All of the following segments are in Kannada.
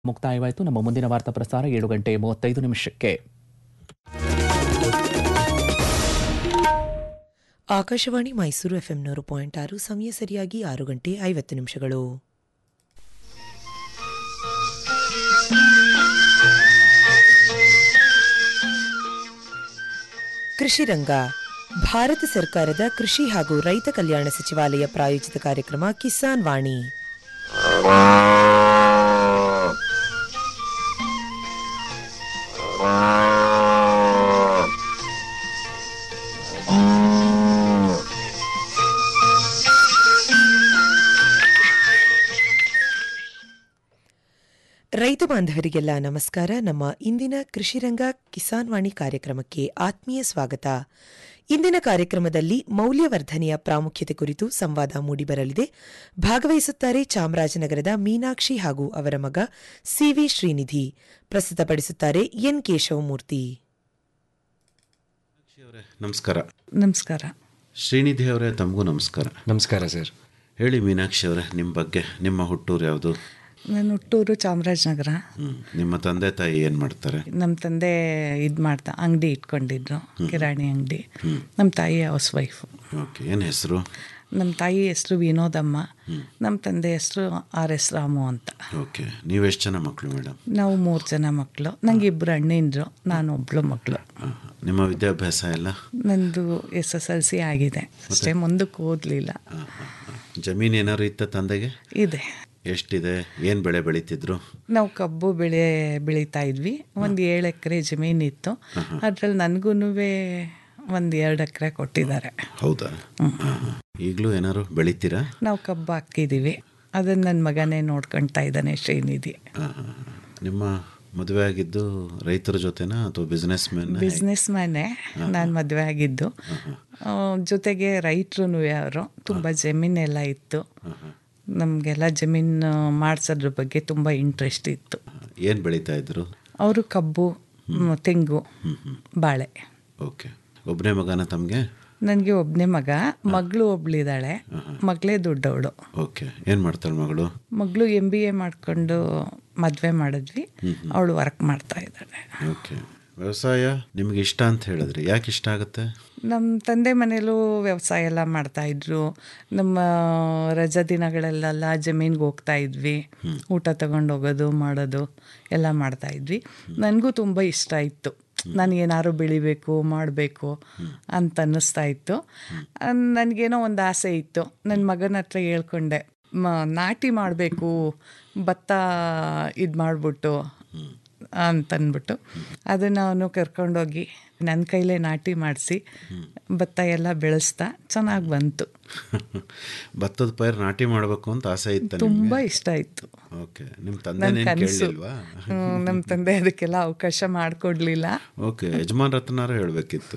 ಮುಕ್ತಾಯವಾಯಿತು ನಮ್ಮ ಮುಂದಿನ ವಾರ್ತಾ ಪ್ರಸಾರ ಏಳು ಗಂಟೆ ಮೂವತ್ತೈದು ನಿಮಿಷಕ್ಕೆ ಆಕಾಶವಾಣಿ ಮೈಸೂರು ಎಫ್ಎಂ ನೂರು ಪಾಯಿಂಟ್ ಆರು ಸಮಯ ಸರಿಯಾಗಿ ಆರು ಗಂಟೆ ಐವತ್ತು ನಿಮಿಷಗಳು ಕೃಷಿ ರಂಗ ಭಾರತ ಸರ್ಕಾರದ ಕೃಷಿ ಹಾಗೂ ರೈತ ಕಲ್ಯಾಣ ಸಚಿವಾಲಯ ಪ್ರಾಯೋಜಿತ ಕಾರ್ಯಕ್ರಮ ಕಿಸಾನ್ ವಾಣಿ ರೈತ ಬಾಂಧವರಿಗೆಲ್ಲ ನಮಸ್ಕಾರ ನಮ್ಮ ಇಂದಿನ ಕೃಷಿರಂಗ ಕಿಸಾನ್ ವಾಣಿ ಕಾರ್ಯಕ್ರಮಕ್ಕೆ ಆತ್ಮೀಯ ಸ್ವಾಗತ ಇಂದಿನ ಕಾರ್ಯಕ್ರಮದಲ್ಲಿ ಮೌಲ್ಯವರ್ಧನೆಯ ಪ್ರಾಮುಖ್ಯತೆ ಕುರಿತು ಸಂವಾದ ಮೂಡಿಬರಲಿದೆ ಭಾಗವಹಿಸುತ್ತಾರೆ ಚಾಮರಾಜನಗರದ ಮೀನಾಕ್ಷಿ ಹಾಗೂ ಅವರ ಮಗ ಸಿವಿ ಶ್ರೀನಿಧಿ ಪ್ರಸ್ತುತಪಡಿಸುತ್ತಾರೆ ಎನ್ ಕೇಶವಮೂರ್ತಿ ಅವರೇ ನಮಸ್ಕಾರ ನಮಸ್ಕಾರ ಶ್ರೀನಿಧಿ ಅವರೇ ತಮಗೂ ನಮಸ್ಕಾರ ನಮಸ್ಕಾರ ಸರ್ ಹೇಳಿ ಮೀನಾಕ್ಷಿ ಅವರೇ ನಿಮ್ಮ ಬಗ್ಗೆ ನಿಮ್ಮ ಹುಟ್ಟೂರು ಯಾವುದು ನಾನು ಹುಟ್ಟೂರು ಚಾಮರಾಜನಗರ ಹ್ಮ್. ನಿಮ್ಮ ತಂದೆ ತಾಯಿ ಏನು ಮಾಡ್ತಾರೆ ನಮ್ಮ ತಂದೆ ಇದು ಮಾಡ್ತಾ ಅಂಗಡಿ ಇಟ್ಕೊಂಡಿದ್ರು ಕಿರಾಣಿ ಅಂಗಡಿ ನಮ್ಮ ತಾಯಿ ಹೌಸ್ ವೈಫು ಓಕೆ ಏನು ಹೆಸರು ನಮ್ಮ ತಾಯಿ ಹೆಸರು ವಿನೋದಮ್ಮ ನಮ್ಮ ತಂದೆ ಹೆಸರು ಆರ್ ಎಸ್ ರಾಮು ಅಂತ ಓಕೆ ನೀವೆಷ್ಟು ಜನ ಮಕ್ಕಳು ಮೇಡಮ್ ನಾವು ಮೂರು ಜನ ಮಕ್ಕಳು ನಂಗೆ ಇಬ್ಬರು ಅಣ್ಣಿಂದ್ರು ನಾನು ಒಬ್ಳು ಮಕ್ಕಳು ನಿಮ್ಮ ವಿದ್ಯಾಭ್ಯಾಸ ಎಲ್ಲ ನಂದು ಎಸ್ ಎಸ್ ಎಲ್ ಸಿ ಆಗಿದೆ ಅಷ್ಟೇ ಮುಂದಕ್ಕೆ ಓದಲಿಲ್ಲ ಆ, ಆ, ಆ. ಜಮೀನು ಏನಾದ್ರು ಇತ್ತ ತಂದೆಗೆ ಇದೆ ಎಷ್ಟಿದೆ ಏನು ಬೆಳೆ ಬೆಳೀತಿದ್ರು ನಾವು ಕಬ್ಬು ಬೆಳೆ ಬೆಳೀತಾ ಇದ್ವಿ ಒಂದು ಏಳು ಎಕರೆ ಜಮೀನಿತ್ತು ಅದ್ರಲ್ಲಿ ನನಗೂ ಒಂದು ಎರಡು ಎಕರೆ ಕೊಟ್ಟಿದ್ದಾರೆ ಹೌದಾ ಈಗಲೂ ಏನಾದ್ರು ಬೆಳಿತೀರಾ ನಾವು ಕಬ್ಬು ಹಾಕಿದ್ದೀವಿ ಅದನ್ನು ನನ್ನ ಮಗನೇ ನೋಡ್ಕೊಳ್ತಾ ಇದ್ದಾನೆ ಶ್ರೀನಿಧಿ ಆ, ಆ, ಆ. ನಿಮ್ಮ ಮದುವೆ ಆಗಿದ್ದು ರೈತರ ಜೊತೆನಾ ಅಥವಾ ಬಿಸ್ನೆಸ್ ಮ್ಯಾನ್ ಬಿಸ್ನೆಸ್ ಮ್ಯಾನೇ ನಾನು ಮದುವೆ ಆಗಿದ್ದು ಆ, ಜೊತೆಗೆ ರೈತರು ಅವರು ತುಂಬ ಜಮೀನೆಲ್ಲ ಇತ್ತು ನಮಗೆಲ್ಲ ಜಮೀನು ಮಾಡಿಸೋದ್ರ ಬಗ್ಗೆ ತುಂಬ ಇಂಟ್ರೆಸ್ಟ್ ಇತ್ತು ಏನು ಬೆಳೀತಾ ಇದ್ರು ಅವರು ಕಬ್ಬು ಮ್, ತೆಂಗು ಬಾಳೆ ಓಕೆ ಒಬ್ಬನೇ ಮಗನ ತಮಗೆ ನನಗೆ ಒಬ್ಬನೇ ಮಗ ಮಗಳು ಒಬ್ಳಿದ್ದಾಳೆ ಮಗಳೇ ದೊಡ್ಡವಳು ಓಕೆ ಏನು ಮಾಡ್ತಾಳೆ ಮಗಳು ಮಗಳು ಎಮ್ ಬಿ ಎ ಮಾಡಿಕೊಂಡು ಮದುವೆ ಮಾಡಿದ್ವಿ ಅವಳು ವರ್ಕ್ ಮಾಡ್ತಾ ಇದ್ದಾಳೆ ಓಕೆ ವ್ಯವಸಾಯ ನಿಮ್ಗೆ ಇಷ್ಟ ಅಂತ ಹೇಳಿದ್ರಿ ಯಾಕೆ ಇಷ್ಟ ಆಗುತ್ತೆ ನಮ್ಮ ತಂದೆ ಮನೇಲೂ ವ್ಯವಸಾಯ ಎಲ್ಲ ಮಾಡ್ತಾಯಿದ್ರು ನಮ್ಮ ರಜಾ ದಿನಗಳಲ್ಲೆಲ್ಲ ಜಮೀನ್ಗೆ ಹೋಗ್ತಾ ಇದ್ವಿ ಊಟ ತಗೊಂಡು ಹೋಗೋದು ಮಾಡೋದು ಎಲ್ಲ ಮಾಡ್ತಾಯಿದ್ವಿ ನನಗೂ ತುಂಬ ಇಷ್ಟ ಇತ್ತು ನಾನು ಏನಾದ್ರು ಬೆಳಿಬೇಕು ಮಾಡಬೇಕು ಅಂತ ಅನ್ನಿಸ್ತಾ ಇತ್ತು ನನಗೇನೋ ಒಂದು ಆಸೆ ಇತ್ತು ನನ್ನ ಮಗನ ಹತ್ರ ಹೇಳ್ಕೊಂಡೆ ಮ ನಾಟಿ ಮಾಡಬೇಕು ಭತ್ತ ಇದು ಮಾಡಿಬಿಟ್ಟು ಅಂತನ್ಬಿಟ್ಟು ಅದನ್ನು ಅವನು ಕರ್ಕೊಂಡೋಗಿ ನನ್ನ ಕೈಲೇ ನಾಟಿ ಮಾಡಿಸಿ ಭತ್ತ ಎಲ್ಲ ಬೆಳೆಸ್ತಾ ಚೆನ್ನಾಗಿ ಬಂತು ಭತ್ತದ ಪೈರು ನಾಟಿ ಮಾಡಬೇಕು ಅಂತ ಆಸೆ ಇತ್ತ ತುಂಬ ಇಷ್ಟ ಇತ್ತು ಓಕೆ ನಿಮ್ಮ ನನ್ನ ತಂದೆ ಕನಸು ಕೇಳಲಿಲ್ವಾ ನಮ್ಮ ತಂದೆ ಅದಕ್ಕೆಲ್ಲ ಅವಕಾಶ ಮಾಡಿಕೊಡ್ಲಿಲ್ಲ ಓಕೆ ಯಜಮಾನ್ ರತ್ನಾರು ಹೇಳಬೇಕಿತ್ತು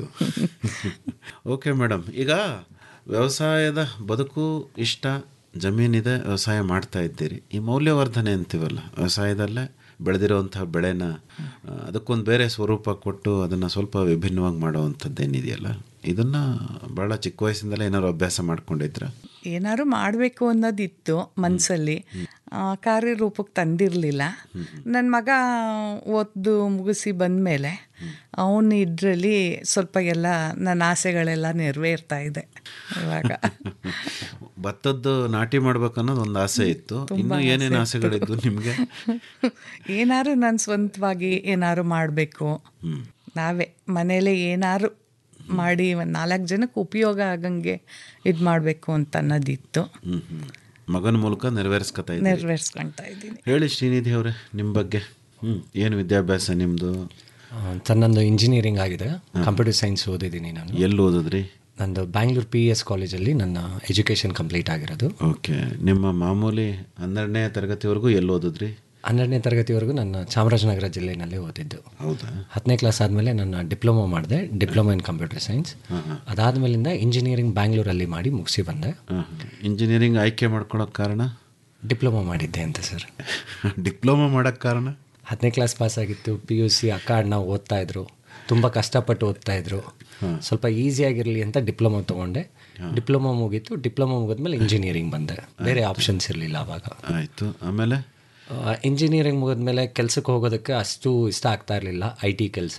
ಓಕೆ ಮೇಡಮ್ ಈಗ ವ್ಯವಸಾಯದ ಬದುಕು ಇಷ್ಟ ಜಮೀನಿದೆ ವ್ಯವಸಾಯ ಮಾಡ್ತಾ ಇದ್ದೀರಿ ಈ ಮೌಲ್ಯವರ್ಧನೆ ಅಂತೀವಲ್ಲ ವ್ಯವಸಾಯದಲ್ಲೇ ಬೆಳೆದಿರೋವಂಥ ಬೆಳೆನ ಆ, ಅದಕ್ಕೊಂದು ಬೇರೆ ಸ್ವರೂಪ ಕೊಟ್ಟು ಅದನ್ನು ಸ್ವಲ್ಪ ವಿಭಿನ್ನವಾಗಿ ಮಾಡೋವಂಥದ್ದು ಏನಿದೆಯಲ್ಲ ಇದನ್ನು ಭಾಳ ಚಿಕ್ಕ ವಯಸ್ಸಿಂದಲೇ ಏನಾದ್ರು ಅಭ್ಯಾಸ ಮಾಡ್ಕೊಂಡಿದ್ರ ಏನಾದ್ರು ಮಾಡಬೇಕು ಅನ್ನೋದಿತ್ತು ಮನಸ್ಸಲ್ಲಿ ಕಾರ್ಯರೂಪಕ್ಕೆ ತಂದಿರಲಿಲ್ಲ ನನ್ನ ಮಗ ಓದ್ದು ಮುಗಿಸಿ ಬಂದಮೇಲೆ ಅವನು ಇದರಲ್ಲಿ ಸ್ವಲ್ಪ ಎಲ್ಲ ನನ್ನ ಆಸೆಗಳೆಲ್ಲ ನೆರವೇರ್ತಾ ಇದೆ ಇವಾಗ ಭತ್ತದ್ದು ನಾಟಿ ಮಾಡ್ಬೇಕು ಅನ್ನೋದು ಒಂದು ಆಸೆ ಇತ್ತು ಇನ್ನು ಏನೇನು ಆಸೆಗಳಿದ್ದು ನಿಮಗೆ ಏನಾದ್ರು ನಾನು ಸ್ವಂತವಾಗಿ ಏನಾದ್ರು ಮಾಡಬೇಕು ನಾವೇ ಮನೇಲೆ ಏನಾದ್ರು ಮಾಡಿ ಒಂದು ನಾಲ್ಕು ಜನಕ್ಕೆ ಉಪಯೋಗ ಆಗಂಗೆ ಇದು ಮಾಡಬೇಕು ಅಂತ ಅನ್ನೋದಿತ್ತು ಹ್ಞೂ ಹ್ಞೂ ಮಗನ ಮೂಲಕ ನೆರವೇರಿಸ್ಕೊತಾ ಇದ್ದೀರಿ ನೆರವೇರಿಸ್ಕೊಳ್ತಾ ಇದ್ದೀನಿ ಹೇಳಿ ಶ್ರೀನಿಧಿ ಅವರೇ ನಿಮ್ಮ ಬಗ್ಗೆ ಹ್ಞೂ ಏನು ವಿದ್ಯಾಭ್ಯಾಸ ನಿಮ್ಮದು ಆ, ಸರ್ ನಂದು ಇಂಜಿನಿಯರಿಂಗ್ ಆಗಿದೆ ಕಂಪ್ಯೂಟರ್ ಸೈನ್ಸ್ ಓದಿದ್ದೀನಿ ನಾನು ಎಲ್ಲಿ ಓದಿದ್ರಿ ನಂದು ಬ್ಯಾಂಗ್ಳೂರ್ ಪಿ ಎಸ್ ಕಾಲೇಜಲ್ಲಿ ನನ್ನ ಎಜುಕೇಷನ್ ಕಂಪ್ಲೀಟ್ ಆಗಿರೋದು ಓಕೆ ನಿಮ್ಮ ಮಾಮೂಲಿ ಹನ್ನೆರಡನೇ ತರಗತಿವರೆಗೂ ಎಲ್ಲಿ ಓದಿದ್ರಿ ಹನ್ನೆರಡನೇ ತರಗತಿವರೆಗೂ ನನ್ನ ಚಾಮರಾಜನಗರ ಜಿಲ್ಲೆಯಲ್ಲಿ ಓದಿದ್ದು ಹೌದಾ ಹತ್ತನೇ ಕ್ಲಾಸ್ ಆದಮೇಲೆ ನನ್ನ ಡಿಪ್ಲೊಮಾ ಮಾಡಿದೆ ಡಿಪ್ಲೊಮಾ ಇನ್ ಕಂಪ್ಯೂಟರ್ ಸೈನ್ಸ್ ಅದಾದಮೇಲಿಂದ ಇಂಜಿನಿಯರಿಂಗ್ ಬ್ಯಾಂಗ್ಳೂರಲ್ಲಿ ಮಾಡಿ ಮುಗಿಸಿ ಬಂದೆ ಹಾಂ ಇಂಜಿನಿಯರಿಂಗ್ ಆಯ್ಕೆ ಮಾಡ್ಕೊಳಕ್ಕೆ ಕಾರಣ ಡಿಪ್ಲೊಮಾ ಮಾಡಿದ್ದೆ ಅಂತ ಸರ್ ಡಿಪ್ಲೊಮಾ ಮಾಡೋಕ್ಕೆ ಕಾರಣ ಹತ್ತನೇ ಕ್ಲಾಸ್ ಪಾಸ್ ಆಗಿತ್ತು ಪಿ ಯು ಸಿ ಅಕ್ಕ ಅಣ್ಣ ಓದ್ತಾ ಇದ್ರು ತುಂಬ ಕಷ್ಟಪಟ್ಟು ಓದ್ತಾ ಇದ್ರು ಸ್ವಲ್ಪ ಈಸಿಯಾಗಿರಲಿ ಅಂತ ಡಿಪ್ಲೊಮಾ ತೊಗೊಂಡೆ ಡಿಪ್ಲೊಮಾ ಮುಗೀತು ಡಿಪ್ಲೊಮಾ ಮುಗಿದ್ಮೇಲೆ ಇಂಜಿನಿಯರಿಂಗ್ ಬಂದೆ ಬೇರೆ ಆಪ್ಷನ್ಸ್ ಇರಲಿಲ್ಲ ಆವಾಗ ಆಯಿತು ಆಮೇಲೆ ಇಂಜಿನಿಯರಿಂಗ್ ಮುಗಿದ್ಮೇಲೆ ಕೆಲಸಕ್ಕೆ ಹೋಗೋದಕ್ಕೆ ಅಷ್ಟು ಇಷ್ಟ ಆಗ್ತಾ ಇರಲಿಲ್ಲ ಐ ಟಿ ಕೆಲಸ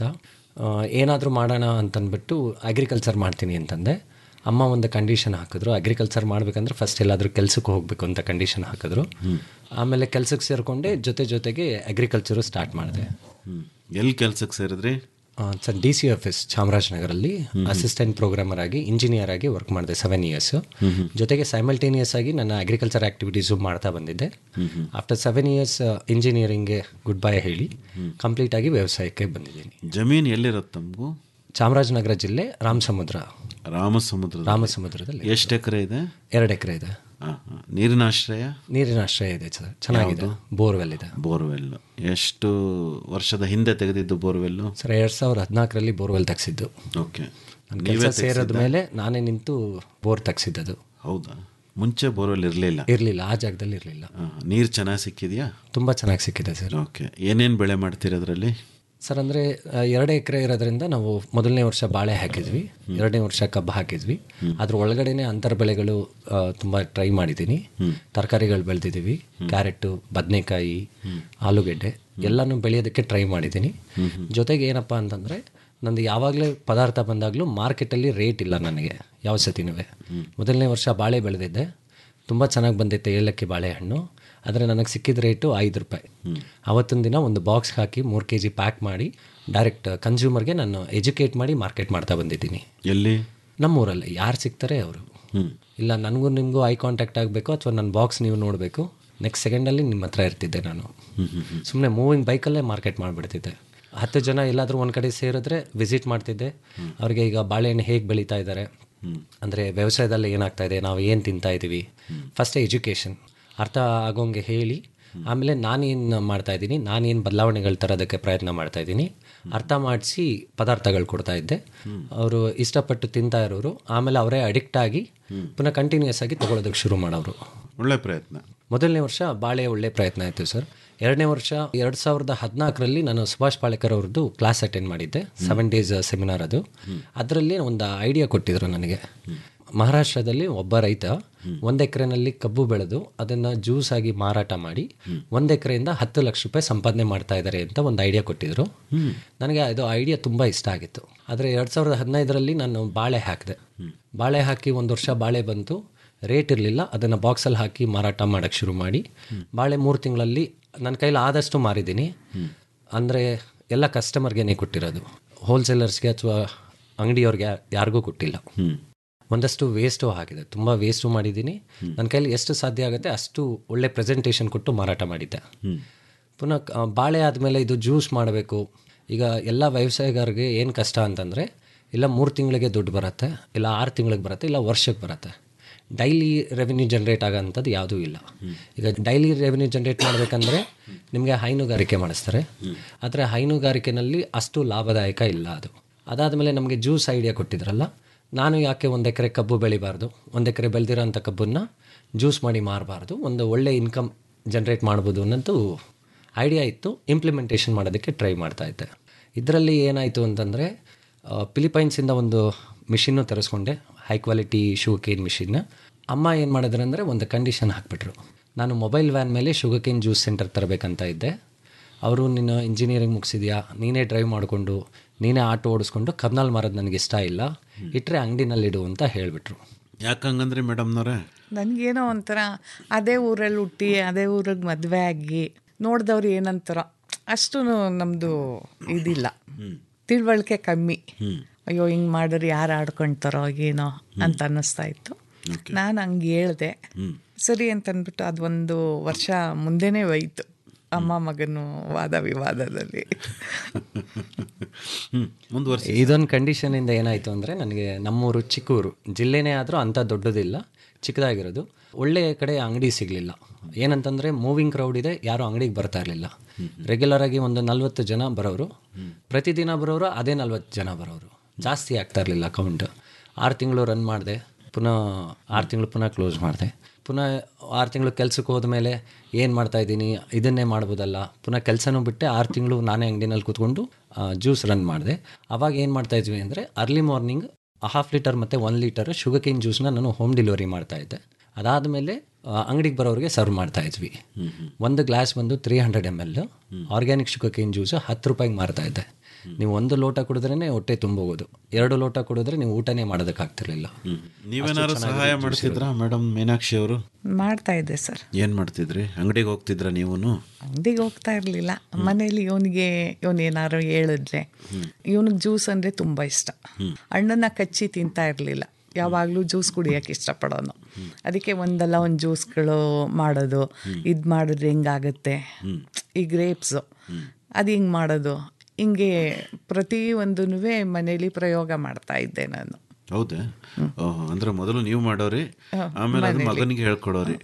ಏನಾದರೂ ಮಾಡೋಣ ಅಂತಂದ್ಬಿಟ್ಟು ಅಗ್ರಿಕಲ್ಚರ್ ಮಾಡ್ತೀನಿ ಅಂತಂದೆ ಅಮ್ಮ ಒಂದು ಕಂಡೀಷನ್ ಹಾಕಿದ್ರು ಅಗ್ರಿಕಲ್ಚರ್ ಮಾಡ್ಬೇಕಂದ್ರೆ ಫಸ್ಟ್ ಎಲ್ಲಾದರೂ ಕೆಲಸಕ್ಕೆ ಹೋಗಬೇಕು ಅಂತ ಕಂಡೀಷನ್ ಹಾಕಿದ್ರು ಆಮೇಲೆ ಕೆಲಸಕ್ಕೆ ಸೇರಿಕೊಂಡೆ ಜೊತೆ ಜೊತೆಗೆ ಅಗ್ರಿಕಲ್ಚರು ಸ್ಟಾರ್ಟ್ ಮಾಡಿದೆ ಹ್ಞೂ ಎಲ್ಲಿ ಕೆಲ್ಸಕ್ಕೆ ಸೇರಿದ್ರಿ ಸರ್ ಡಿ ಸಿ ಆಫೀಸ್ ಚಾಮರಾಜನಗರಲ್ಲಿ ಅಸಿಸ್ಟೆಂಟ್ ಪ್ರೋಗ್ರಾಮರ್ ಆಗಿ ಇಂಜಿನಿಯರ್ ಆಗಿ ವರ್ಕ್ ಮಾಡಿದೆ ಸೆವೆನ್ ಇಯರ್ಸ್ ಜೊತೆಗೆ ಸೈಮಲ್ಟೇನಿಯಸ್ ಆಗಿ ನನ್ನ ಅಗ್ರಿಕಲ್ಚರ್ ಆಕ್ಟಿವಿಟೀಸು ಮಾಡ್ತಾ ಬಂದಿದ್ದೆ ಆಫ್ಟರ್ ಸೆವೆನ್ ಇಯರ್ಸ್ ಇಂಜಿನಿಯರಿಂಗ್ಗೆ ಗುಡ್ ಬೈ ಹೇಳಿ ಕಂಪ್ಲೀಟ್ ಆಗಿ ವ್ಯವಸಾಯಕ್ಕೆ ಬಂದಿದ್ದೀನಿ ಜಮೀನು ಎಲ್ಲಿರುತ್ತೆ ತಮಗೂ ಚಾಮರಾಜನಗರ ಜಿಲ್ಲೆ ರಾಮಸಮುದ್ರ ರಾಮಸಮುದ್ರ ರಾಮಸಮುದ್ರದಲ್ಲಿ ಎಷ್ಟು ಎಕರೆ ಇದೆ ಎರಡು ಎಕರೆ ಇದೆ ಹಾಂ ಹಾಂ ನೀರಿನ ಆಶ್ರಯ ನೀರಿನ ಆಶ್ರಯ ಇದೆ ಸರ್ ಚೆನ್ನಾಗಿದೆ ಬೋರ್ವೆಲ್ ಇದೆ ಬೋರ್ವೆಲ್ ಎಷ್ಟು ವರ್ಷದ ಹಿಂದೆ ತೆಗೆದಿದ್ದು ಬೋರ್ವೆಲ್ಲು ಸರ್ ಎರಡು ಸಾವಿರದ ಹದಿನಾಲ್ಕರಲ್ಲಿ ಬೋರ್ವೆಲ್ ತೆಗ್ಸಿದ್ದು ಓಕೆ ನನ್ನ ಕೆಲಸ ಸೇರಿದ ಮೇಲೆ ನಾನೇ ನಿಂತು ಬೋರ್ ತೆಗ್ಸಿದ್ದದು ಹೌದಾ ಮುಂಚೆ ಬೋರ್ವೆಲ್ ಇರಲಿಲ್ಲ ಇರಲಿಲ್ಲ ಆ ಜಾಗದಲ್ಲಿ ಇರಲಿಲ್ಲ ನೀರು ಚೆನ್ನಾಗಿ ಸಿಕ್ಕಿದೆಯಾ ತುಂಬ ಚೆನ್ನಾಗಿ ಸಿಕ್ಕಿದೆ ಸರ್ ಓಕೆ ಏನೇನು ಬೆಳೆ ಮಾಡ್ತೀರಿ ಅದರಲ್ಲಿ ಸರ್ ಅಂದರೆ ಎರಡು ಎಕರೆ ಇರೋದ್ರಿಂದ ನಾವು ಮೊದಲನೇ ವರ್ಷ ಬಾಳೆ ಹಾಕಿದ್ವಿ ಎರಡನೇ ವರ್ಷ ಕಬ್ಬು ಹಾಕಿದ್ವಿ ಅದ್ರ ಒಳಗಡೆನೆ ಅಂತರ ಬೆಳೆಗಳು ತುಂಬ ಟ್ರೈ ಮಾಡಿದ್ದೀನಿ ತರಕಾರಿಗಳು ಬೆಳೆದಿದ್ದೀವಿ ಕ್ಯಾರೆಟು ಬದನೆಕಾಯಿ ಆಲೂಗೆಡ್ಡೆ ಎಲ್ಲನೂ ಬೆಳೆಯೋದಕ್ಕೆ ಟ್ರೈ ಮಾಡಿದ್ದೀನಿ ಜೊತೆಗೆ ಏನಪ್ಪ ಅಂತಂದರೆ ನಂದು ಯಾವಾಗಲೇ ಪದಾರ್ಥ ಬಂದಾಗಲೂ ಮಾರ್ಕೆಟಲ್ಲಿ ರೇಟ್ ಇಲ್ಲ ನನಗೆ ಯಾವ ಸತಿನೂ ಮೊದಲನೇ ವರ್ಷ ಬಾಳೆ ಬೆಳೆದಿದ್ದೆ ತುಂಬ ಚೆನ್ನಾಗಿ ಬಂದಿತ್ತೆ ಏಲಕ್ಕಿ ಬಾಳೆಹಣ್ಣು ಆದರೆ ನನಗೆ ಸಿಕ್ಕಿದ ರೇಟು ಐದು ರೂಪಾಯಿ ಅವತ್ತೊಂದು ದಿನ ಒಂದು ಬಾಕ್ಸ್ ಹಾಕಿ ಮೂರು ಕೆ ಜಿ ಪ್ಯಾಕ್ ಮಾಡಿ ಡೈರೆಕ್ಟ್ ಕನ್ಸ್ಯೂಮರ್ಗೆ ನಾನು ಎಜುಕೇಟ್ ಮಾಡಿ ಮಾರ್ಕೆಟ್ ಮಾಡ್ತಾ ಬಂದಿದ್ದೀನಿ ಎಲ್ಲಿ ನಮ್ಮೂರಲ್ಲಿ ಯಾರು ಸಿಗ್ತಾರೆ ಅವರು ಇಲ್ಲ ನನಗೂ ನಿಮಗೂ ಐ ಕಾಂಟ್ಯಾಕ್ಟ್ ಆಗಬೇಕು ಅಥವಾ ನನ್ನ ಬಾಕ್ಸ್ ನೀವು ನೋಡಬೇಕು ನೆಕ್ಸ್ಟ್ ಸೆಕೆಂಡಲ್ಲಿ ನಿಮ್ಮ ಹತ್ರ ಇರ್ತಿದ್ದೆ ನಾನು ಸುಮ್ಮನೆ ಮೂವಿಂಗ್ ಬೈಕಲ್ಲೇ ಮಾರ್ಕೆಟ್ ಮಾಡಿಬಿಡ್ತಿದ್ದೆ ಹತ್ತು ಜನ ಎಲ್ಲಾದರೂ ಒಂದು ಕಡೆ ಸೇರಿದ್ರೆ ವಿಸಿಟ್ ಮಾಡ್ತಿದ್ದೆ ಅವ್ರಿಗೆ ಈಗ ಬಾಳೆಹಣ್ಣು ಹೇಗೆ ಬೆಳೀತಾ ಇದ್ದಾರೆ ಅಂದರೆ ವ್ಯವಸಾಯದಲ್ಲಿ ಏನಾಗ್ತಾ ಇದೆ ನಾವು ಏನು ತಿಂತಾ ಇದ್ದೀವಿ ಫಸ್ಟ್ ಎಜುಕೇಷನ್ ಅರ್ಥ ಆಗೋಂಗೆ ಹೇಳಿ ಆಮೇಲೆ ನಾನೇನು ಮಾಡ್ತಾ ಇದ್ದೀನಿ ನಾನೇನು ಬದಲಾವಣೆಗಳು ತರೋದಕ್ಕೆ ಪ್ರಯತ್ನ ಮಾಡ್ತಾ ಇದ್ದೀನಿ ಅರ್ಥ ಮಾಡಿಸಿ ಪದಾರ್ಥಗಳು ಕೊಡ್ತಾ ಇದ್ದೆ ಅವರು ಇಷ್ಟಪಟ್ಟು ತಿಂತಾ ಇರೋರು ಆಮೇಲೆ ಅವರೇ ಅಡಿಕ್ಟ್ ಆಗಿ ಪುನಃ ಕಂಟಿನ್ಯೂಸ್ ಆಗಿ ತಗೊಳ್ಳೋದಕ್ಕೆ ಶುರು ಮಾಡೋರು ಒಳ್ಳೆ ಪ್ರಯತ್ನ ಮೊದಲನೇ ವರ್ಷ ಬಾಳೆ ಒಳ್ಳೆ ಪ್ರಯತ್ನ ಆಯಿತು ಸರ್ ಎರಡನೇ ವರ್ಷ ಎರಡು ಸಾವಿರದ ಹದಿನಾಲ್ಕರಲ್ಲಿ ನಾನು ಸುಭಾಷ್ ಪಾಳೇಕರ್ ಅವ್ರದ್ದು ಕ್ಲಾಸ್ ಅಟೆಂಡ್ ಮಾಡಿದ್ದೆ ಸೆವೆನ್ ಡೇಸ್ ಸೆಮಿನಾರ್ ಅದು ಅದರಲ್ಲಿ ಒಂದು ಐಡಿಯಾ ಕೊಟ್ಟಿದ್ರು ನನಗೆ ಮಹಾರಾಷ್ಟ್ರದಲ್ಲಿ ಒಬ್ಬ ರೈತ ಒಂದು ಎಕರೆನಲ್ಲಿ ಕಬ್ಬು ಬೆಳೆದು ಅದನ್ನು ಜ್ಯೂಸ್ ಆಗಿ ಮಾರಾಟ ಮಾಡಿ ಒಂದು ಎಕರೆಯಿಂದ ಹತ್ತು ಲಕ್ಷ ರೂಪಾಯಿ ಸಂಪಾದನೆ ಮಾಡ್ತಾ ಇದ್ದಾರೆ ಅಂತ ಒಂದು ಐಡಿಯಾ ಕೊಟ್ಟಿದ್ರು ನನಗೆ ಅದು ಐಡಿಯಾ ತುಂಬ ಇಷ್ಟ ಆಗಿತ್ತು ಆದರೆ ಎರಡು ಸಾವಿರದ ಹದಿನೈದರಲ್ಲಿ ನಾನು ಬಾಳೆ ಹಾಕಿದೆ ಬಾಳೆ ಹಾಕಿ ಒಂದು ವರ್ಷ ಬಾಳೆ ಬಂತು ರೇಟ್ ಇರಲಿಲ್ಲ ಅದನ್ನು ಬಾಕ್ಸಲ್ಲಿ ಹಾಕಿ ಮಾರಾಟ ಮಾಡೋಕ್ಕೆ ಶುರು ಮಾಡಿ ಬಾಳೆ ಮೂರು ತಿಂಗಳಲ್ಲಿ ನನ್ನ ಕೈಲಿ ಆದಷ್ಟು ಮಾರಿದ್ದೀನಿ ಅಂದರೆ ಎಲ್ಲ ಕಸ್ಟಮರ್ಗೇನೆ ಕೊಟ್ಟಿರೋದು ಹೋಲ್ಸೇಲರ್ಸ್ಗೆ ಅಥವಾ ಅಂಗಡಿಯವ್ರಿಗೆ ಯಾರಿಗೂ ಕೊಟ್ಟಿಲ್ಲ ಒಂದಷ್ಟು ವೇಸ್ಟು ಆಗಿದೆ ತುಂಬ ವೇಸ್ಟು ಮಾಡಿದ್ದೀನಿ ನನ್ನ ಕೈಲಿ ಎಷ್ಟು ಸಾಧ್ಯ ಆಗುತ್ತೆ ಅಷ್ಟು ಒಳ್ಳೆ ಪ್ರೆಸೆಂಟೇಷನ್ ಕೊಟ್ಟು ಮಾರಾಟ ಮಾಡಿದ್ದೆ ಪುನಃ ಕ- ಬಾಳೆ ಆದಮೇಲೆ ಇದು ಜ್ಯೂಸ್ ಮಾಡಬೇಕು ಈಗ ಎಲ್ಲ ವ್ಯವಸಾಯಗಾರರಿಗೆ ಏನು ಕಷ್ಟ ಅಂತಂದರೆ ಇಲ್ಲ ಮೂರು ತಿಂಗಳಿಗೆ ದುಡ್ಡು ಬರುತ್ತೆ ಇಲ್ಲ ಆರು ತಿಂಗಳಿಗೆ ಬರುತ್ತೆ ಇಲ್ಲ ವರ್ಷಕ್ಕೆ ಬರುತ್ತೆ ಡೈಲಿ ರೆವಿನ್ಯೂ ಜನ್ರೇಟ್ ಆಗೋಂಥದ್ದು ಯಾವುದೂ ಇಲ್ಲ ಈಗ ಡೈಲಿ ರೆವಿನ್ಯೂ ಜನ್ರೇಟ್ ಮಾಡಬೇಕಂದ್ರೆ ನಿಮಗೆ ಹೈನುಗಾರಿಕೆ ಮಾಡಿಸ್ತಾರೆ ಆದರೆ ಹೈನುಗಾರಿಕೆನಲ್ಲಿ ಅಷ್ಟು ಲಾಭದಾಯಕ ಇಲ್ಲ ಅದು ಅದಾದಮೇಲೆ ನಮಗೆ ಜ್ಯೂಸ್ ಐಡಿಯಾ ಕೊಟ್ಟಿದ್ರಲ್ಲ ನಾನು ಯಾಕೆ ಒಂದು ಎಕರೆ ಕಬ್ಬು ಬೆಳಿಬಾರ್ದು ಒಂದು ಎಕರೆ ಬೆಳೆದಿರೋಂಥ ಕಬ್ಬನ್ನು ಜ್ಯೂಸ್ ಮಾಡಿ ಮಾರಬಾರ್ದು ಒಂದು ಒಳ್ಳೆ ಇನ್ಕಮ್ ಜನ್ರೇಟ್ ಮಾಡ್ಬೋದು ಅನ್ನೋದು ಐಡಿಯಾ ಇತ್ತು ಇಂಪ್ಲಿಮೆಂಟೇಷನ್ ಮಾಡೋದಕ್ಕೆ ಟ್ರೈ ಮಾಡ್ತಾ ಇದ್ದೆ ಇದರಲ್ಲಿ ಏನಾಯಿತು ಅಂತಂದರೆ ಫಿಲಿಪೈನ್ಸಿಂದ ಒಂದು ಮಿಷಿನ್ನು ತರಿಸ್ಕೊಂಡೆ ಹೈ ಕ್ವಾಲಿಟಿ ಶುಗರ್ ಮಿಷಿನ್ ಅಮ್ಮ ಏನು ಮಾಡಿದ್ರು ಅಂದರೆ ಒಂದು ಕಂಡೀಷನ್ ಹಾಕ್ಬಿಟ್ರು ನಾನು ಮೊಬೈಲ್ ವ್ಯಾನ್ ಮೇಲೆ ಶುಗರ್ ಕೇನ್ ಜ್ಯೂಸ್ ಸೆಂಟರ್ ತರಬೇಕಂತ ಇದ್ದೆ ಅವರು ನೀನು ಇಂಜಿನಿಯರಿಂಗ್ ಮುಗಿಸಿದ್ಯಾ ನೀನೇ ಡ್ರೈವ್ ಮಾಡಿಕೊಂಡು ನೀನೇ ಆಟೋ ಓಡಿಸ್ಕೊಂಡು ಕಬ್ನಾಲ್ ಮಾರೋದು ನನಗೆ ಇಷ್ಟ ಇಲ್ಲ ಇಟ್ಟರೆ ಅಂಗಡಿನಲ್ಲಿಡು ಅಂತ ಹೇಳಿಬಿಟ್ರು ಯಾಕಂಗಂದ್ರಿ ಮೇಡಮ್ನವ್ರೆ ನನಗೇನೋ ಒಂಥರ ಅದೇ ಊರಲ್ಲಿ ಹುಟ್ಟಿ ಅದೇ ಊರಿಗೆ ಮದುವೆ ಆಗಿ ನೋಡಿದವ್ರು ಏನಂತಾರೋ ಅಷ್ಟು ನಮ್ಮದು ಇದಿಲ್ಲ ತಿಳುವಳಿಕೆ ಕಮ್ಮಿ ಅಯ್ಯೋ ಹಿಂಗೆ ಮಾಡಿದ್ರೆ ಯಾರು ಆಡ್ಕೊಳ್ತಾರೋ ಏನೋ ಅಂತ ಅನ್ನಿಸ್ತಾ ಇತ್ತು ನಾನು ಹಂಗೆ ಹೇಳ್ದೆ ಸರಿ ಅಂತ ಅಂದ್ಬಿಟ್ಟು ಅದೊಂದು ವರ್ಷ ಮುಂದೆನೇ ಹೋಯ್ತು ಅಮ್ಮ ಮಗನು ವಾದ ವಿವಾದದಲ್ಲಿ ಹ್ಞೂ ಮುಂದುವರ್ಸಿ ಇದೊಂದು ಕಂಡೀಷನಿಂದ ಏನಾಯಿತು ಅಂದರೆ ನನಗೆ ನಮ್ಮೂರು ಚಿಕ್ಕೂರು ಜಿಲ್ಲೆನೇ ಆದರೂ ಅಂಥ ದೊಡ್ಡದಿಲ್ಲ ಚಿಕ್ಕದಾಗಿರೋದು ಒಳ್ಳೆಯ ಕಡೆ ಅಂಗಡಿ ಸಿಗಲಿಲ್ಲ ಏನಂತಂದರೆ ಮೂವಿಂಗ್ ಕ್ರೌಡ್ ಇದೆ ಯಾರೂ ಅಂಗಡಿಗೆ ಬರ್ತಾ ಇರಲಿಲ್ಲ ರೆಗ್ಯುಲರ್ ಆಗಿ ಒಂದು ನಲ್ವತ್ತು ಜನ ಬರೋರು ಪ್ರತಿದಿನ ಬರೋರು ಅದೇ ನಲ್ವತ್ತು ಜನ ಬರೋರು ಜಾಸ್ತಿ ಆಗ್ತಾ ಇರಲಿಲ್ಲ ಅಕೌಂಟ್ ಆರು ತಿಂಗಳು ರನ್ ಮಾಡಿದೆ ಪುನಃ ಆರು ತಿಂಗಳು ಪುನಃ ಕ್ಲೋಸ್ ಮಾಡಿದೆ ಪುನಃ ಆರು ತಿಂಗಳು ಕೆಲ್ಸಕ್ಕೆ ಹೋದ್ಮೇಲೆ ಏನು ಮಾಡ್ತಾ ಇದ್ದೀನಿ ಇದನ್ನೇ ಮಾಡ್ಬೋದಲ್ಲ ಪುನಃ ಕೆಲಸನೂ ಬಿಟ್ಟೆ ಆರು ತಿಂಗಳು ನಾನೇ ಅಂಗಡಿನಲ್ಲಿ ಕೂತ್ಕೊಂಡು ಜ್ಯೂಸ್ ರನ್ ಮಾಡಿದೆ ಅವಾಗ ಏನು ಮಾಡ್ತಾ ಇದ್ವಿ ಅಂದರೆ ಅರ್ಲಿ ಮಾರ್ನಿಂಗ್ ಹಾಫ್ ಲೀಟರ್ ಮತ್ತು ಒನ್ ಲೀಟರ್ ಶುಗರ್ ಕೇನ್ ಜ್ಯೂಸ್ನ ನಾನು ಹೋಮ್ ಡೆಲಿವರಿ ಮಾಡ್ತಾ ಇದ್ದೆ ಅದಾದಮೇಲೆ ಅಂಗಡಿಗೆ ಬರೋರಿಗೆ ಸರ್ವ್ ಮಾಡ್ತಾ ಇದ್ವಿ ಒಂದು ಗ್ಲಾಸ್ ಬಂದು three hundred M L organic sugar juice ಹತ್ತು ರೂಪಾಯಿಗೆ ಮಾರ್ತಾ ಇದ್ದೆ ನೀವು ಒಂದು ಲೋಟ ಕುಡಿದ್ರೇ ಹೊಟ್ಟೆ ತುಂಬೋಗೋದು ಎರಡು ಲೋಟ ಕುಡಿದ್ರೆ ನೀವು ಊಟನೇ ಮಾಡೋದಕ್ಕಾಗ್ತಿರ್ಲಿಲ್ಲ ನೀವೇನಾದ್ರು ಸಹಾಯ ಮಾಡ್ತಿದ್ರಾ ಮೇಡಮ್ ಮೀನಾಕ್ಷಿ ಅವರು ಮಾಡ್ತಾ ಇದ್ದೆ ಸರ್ ಏನ್ ಮಾಡ್ತಿದ್ರಿ ಅಂಗಡಿಗೆ ಹೋಗ್ತಿದ್ರ ನೀವುನು ಅಂಗಡಿಗೆ ಹೋಗ್ತಾ ಇರಲಿಲ್ಲ ಮನೇಲಿ ಇವನಿಗೆ ಇವನು ಏನಾರು ಹೇಳಿದ್ರೆ ಇವನಿಗೆ ಜ್ಯೂಸ್ ಅಂದರೆ ತುಂಬ ಇಷ್ಟ ಹಣ್ಣನ್ನ ಕಚ್ಚಿ ತಿಂತಾ ಇರಲಿಲ್ಲ ಯಾವಾಗಲೂ ಜ್ಯೂಸ್ ಕುಡಿಯೋಕೆ ಇಷ್ಟಪಡೋನು ಅದಕ್ಕೆ ಒಂದಲ್ಲ ಒಂದು ಜ್ಯೂಸ್ಗಳು ಮಾಡೋದು ಇದು ಮಾಡಿದ್ರೆ ಹೆಂಗಾಗುತ್ತೆ ಈ ಗ್ರೇಪ್ಸು ಅದು ಹಿಂಗೆ ಮಾಡೋದು ಹಿಂಗೆ ಪ್ರತಿ ಒಂದೂ ಮನೇಲಿ ಪ್ರಯೋಗ ಮಾಡ್ತಾ ಇದ್ದೆ ನಾನು ಹೌದಾ ಓಹ್, ಅಂದ್ರೆ ಮೊದಲು ನೀವು ಮಾಡೋರಿ ಆಮೇಲೆ ಅದು ಮಗನಿಗೆ ಹೇಳ್ಕೊಡೋರಿ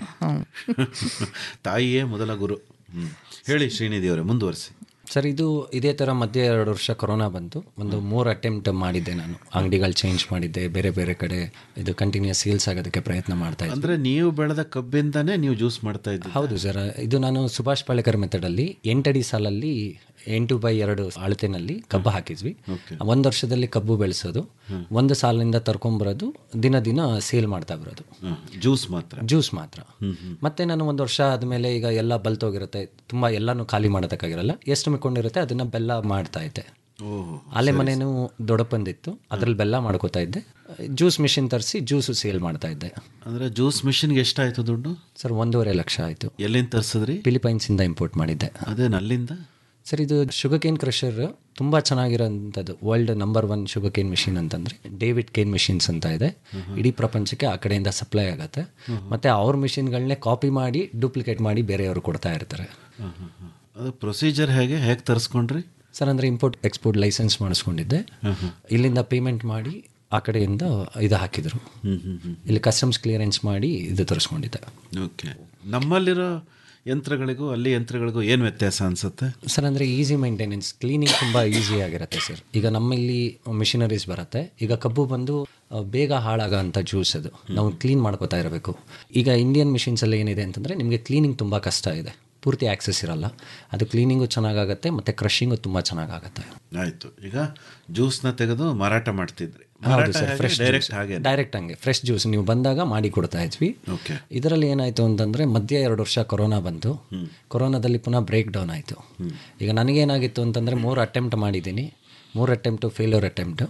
ತಾಯಿಯೇ ಮೊದಲ ಗುರು ಹ್ಮ್. ಹೇಳಿ ಶ್ರೀನಿಧಿ ಅವರೇ ಮುಂದುವರಿಸಿ ಸರ್ ಇದು ಇದೇ ಥರ ಮಧ್ಯೆ ಎರಡು ವರ್ಷ ಕೊರೋನಾ ಬಂತು ಒಂದು ಮೂರು ಅಟೆಂಪ್ಟ್ ಮಾಡಿದ್ದೆ ನಾನು ಅಂಗಡಿಗಳು ಚೇಂಜ್ ಮಾಡಿದ್ದೆ ಬೇರೆ ಬೇರೆ ಕಡೆ ಇದು ಕಂಟಿನ್ಯೂಸ್ ಸೇಲ್ಸ್ ಆಗೋದಕ್ಕೆ ಪ್ರಯತ್ನ ಮಾಡ್ತಾ ಇದ್ದೆ ಅಂದ್ರೆ ನೀವು ಬೆಳೆದ ಕಬ್ಬಿಂದಾನೇ ನೀವು ಜ್ಯೂಸ್ ಮಾಡ್ತಾ ಇದ್ದೀರಿ ಹೌದು ಸರ್ ಇದು ನಾನು ಸುಭಾಷ್ ಪಾಳೇಕರ್ ಮೆಥಡಲ್ಲಿ ಎಂಟಡಿ ಸಾಲಲ್ಲಿ ಎಂಟು ಬೈ ಎರಡು ಅಳತೆನಲ್ಲಿ ಕಬ್ಬು ಹಾಕಿದ್ವಿ ಒಂದು ವರ್ಷದಲ್ಲಿ ಕಬ್ಬು ಬೆಳೆಸೋದು ಒಂದು ಸಾಲಿನಿಂದ ತರ್ಕೊಂಬರೋದು ದಿನ ದಿನ ಸೇಲ್ ಮಾಡ್ತಾ ಬರೋದು ಜ್ಯೂಸ್ ಮಾತ್ರ ಜ್ಯೂಸ್ ಮಾತ್ರ ಮತ್ತೆ ನಾನು ಒಂದು ವರ್ಷ ಆದಮೇಲೆ ಈಗ ಎಲ್ಲ ಬಲ್ತೋಗಿರುತ್ತೆ ತುಂಬ ಎಲ್ಲನೂ ಖಾಲಿ ಮಾಡೋದಕ್ಕಾಗಿರಲ್ಲ ಎಷ್ಟು ಮಿಕ್ಕೊಂಡಿರುತ್ತೆ ಅದನ್ನ ಬೆಲ್ಲ ಮಾಡ್ತಾ ಇದ್ದೆ ಓಹ್ ಆಲೆ ಮನೇನು ದೊಡ್ಡಪ್ಪಂದಿತ್ತು ಅದ್ರಲ್ಲಿ ಬೆಲ್ಲ ಮಾಡ್ಕೋತಾ ಇದ್ದೆ ಜ್ಯೂಸ್ ಮಿಷಿನ್ ತರಿಸಿ ಜ್ಯೂಸು ಸೇಲ್ ಮಾಡ್ತಾ ಇದ್ದೆ ಅಂದ್ರೆ ಜ್ಯೂಸ್ ಮಿಷಿನ್ಗೆ ಎಷ್ಟಾಯ್ತು ದುಡ್ಡು ಸರ್ ಒಂದೂವರೆ ಲಕ್ಷ ಆಯಿತು ಎಲ್ಲಿಂದ ತರ್ಸಿದ್ರಿ ಫಿಲಿಪೈನ್ಸಿಂದ ಇಂಪೋರ್ಟ್ ಮಾಡಿದ್ದೆ ಅದೇನು ಅಲ್ಲಿಂದ ಸರ್ ಇದು ಶುಗರ್ ಕೇನ್ ಕ್ರಷರ್ ತುಂಬ ಚೆನ್ನಾಗಿರೋಂಥದ್ದು world number one sugar cane machine ಅಂತಂದರೆ ಡೇವಿಡ್ ಕೇನ್ ಮಿಷಿನ್ಸ್ ಅಂತ ಇದೆ ಇಡೀ ಪ್ರಪಂಚಕ್ಕೆ ಆ ಕಡೆಯಿಂದ ಸಪ್ಲೈ ಆಗುತ್ತೆ ಮತ್ತು ಅವ್ರ ಮಿಷಿನ್ಗಳನ್ನೇ ಕಾಪಿ ಮಾಡಿ ಡೂಪ್ಲಿಕೇಟ್ ಮಾಡಿ ಬೇರೆಯವರು ಕೊಡ್ತಾ ಇರ್ತಾರೆ ಹ್ಮ್, ಹ್ಮ್, ಹ್ಮ್. ಅದು ಪ್ರೊಸೀಜರ್ ಹೇಗೆ ಹೇಗೆ ತರಿಸ್ಕೊಂಡ್ರಿ ಸರ್ ಅಂದರೆ ಇಂಪೋರ್ಟ್ ಎಕ್ಸ್ಪೋರ್ಟ್ ಲೈಸೆನ್ಸ್ ಮಾಡಿಸ್ಕೊಂಡಿದ್ದೆ ಇಲ್ಲಿಂದ ಪೇಮೆಂಟ್ ಮಾಡಿ ಆ ಕಡೆಯಿಂದ ಇದು ಹಾಕಿದರು ಇಲ್ಲಿ ಕಸ್ಟಮ್ಸ್ ಕ್ಲಿಯರೆನ್ಸ್ ಮಾಡಿ ಇದು ತರಿಸ್ಕೊಂಡಿದ್ದೆ ಓಕೆ ನಮ್ಮಲ್ಲಿರೋ ಯಂತ್ರಗಳಿಗೂ ಅಲ್ಲಿ ಯಂತ್ರಗಳಿಗೂ ಏನು ವ್ಯತ್ಯಾಸ ಅನ್ಸುತ್ತೆ ಸರ್ ಅಂದರೆ ಈಸಿ ಮೇಂಟೆನೆನ್ಸ್ ಕ್ಲೀನಿಂಗ್ ತುಂಬ ಈಸಿ ಆಗಿರುತ್ತೆ ಸರ್ ಈಗ ನಮ್ಮಲ್ಲಿ ಮಿಷಿನರೀಸ್ ಬರುತ್ತೆ ಈಗ ಕಬ್ಬು ಬಂದು ಆ, ಬೇಗ ಹಾಳಾಗೋ ಅಂಥ ಜ್ಯೂಸ್ ಅದು ನಾವು ಕ್ಲೀನ್ ಮಾಡ್ಕೋತಾ ಇರಬೇಕು ಈಗ ಇಂಡಿಯನ್ ಮಿಷಿನ್ಸಲ್ಲಿ ಏನಿದೆ ಅಂತಂದರೆ ನಿಮಗೆ ಕ್ಲೀನಿಂಗ್ ತುಂಬ ಕಷ್ಟ ಇದೆ ಪೂರ್ತಿ ಆಕ್ಸೆಸ್ ಇರಲ್ಲ ಅದು ಕ್ಲೀನಿಂಗು ಚೆನ್ನಾಗಾಗುತ್ತೆ ಮತ್ತು ಕ್ರಷಿಂಗು ತುಂಬ ಚೆನ್ನಾಗಾಗುತ್ತೆ ಆಯ್ತು ಈಗ ಜ್ಯೂಸ್ನ ತೆಗೆದು ಮಾರಾಟ ಮಾಡ್ತಿದ್ರಿ ಹೌದು ಸರ್ ಫ್ರೆಶ್ ಡೈರೆಕ್ಟ್ ಹಾಗೆ ಡೈರೆಕ್ಟ್ ಹಂಗೆ ಫ್ರೆಶ್ ಜ್ಯೂಸ್ ನೀವು ಬಂದಾಗ ಮಾಡಿ ಕೊಡ್ತಾ ಇದ್ವಿ ಓಕೆ ಇದರಲ್ಲಿ ಏನಾಯಿತು ಅಂತಂದರೆ ಮಧ್ಯೆ ಎರಡು ವರ್ಷ ಕೊರೋನಾ ಬಂತು ಕೊರೋನಾದಲ್ಲಿ ಪುನಃ ಬ್ರೇಕ್ ಡೌನ್ ಆಯಿತು ಈಗ ನನಗೇನಾಗಿತ್ತು ಅಂತಂದರೆ ಮೂರು ಅಟೆಂಪ್ಟ್ ಮಾಡಿದ್ದೀನಿ ಮೂರು ಅಟೆಂಪ್ಟು ಫೇಲ್ಯೂರ್ ಅಟೆಂಪ್ಟು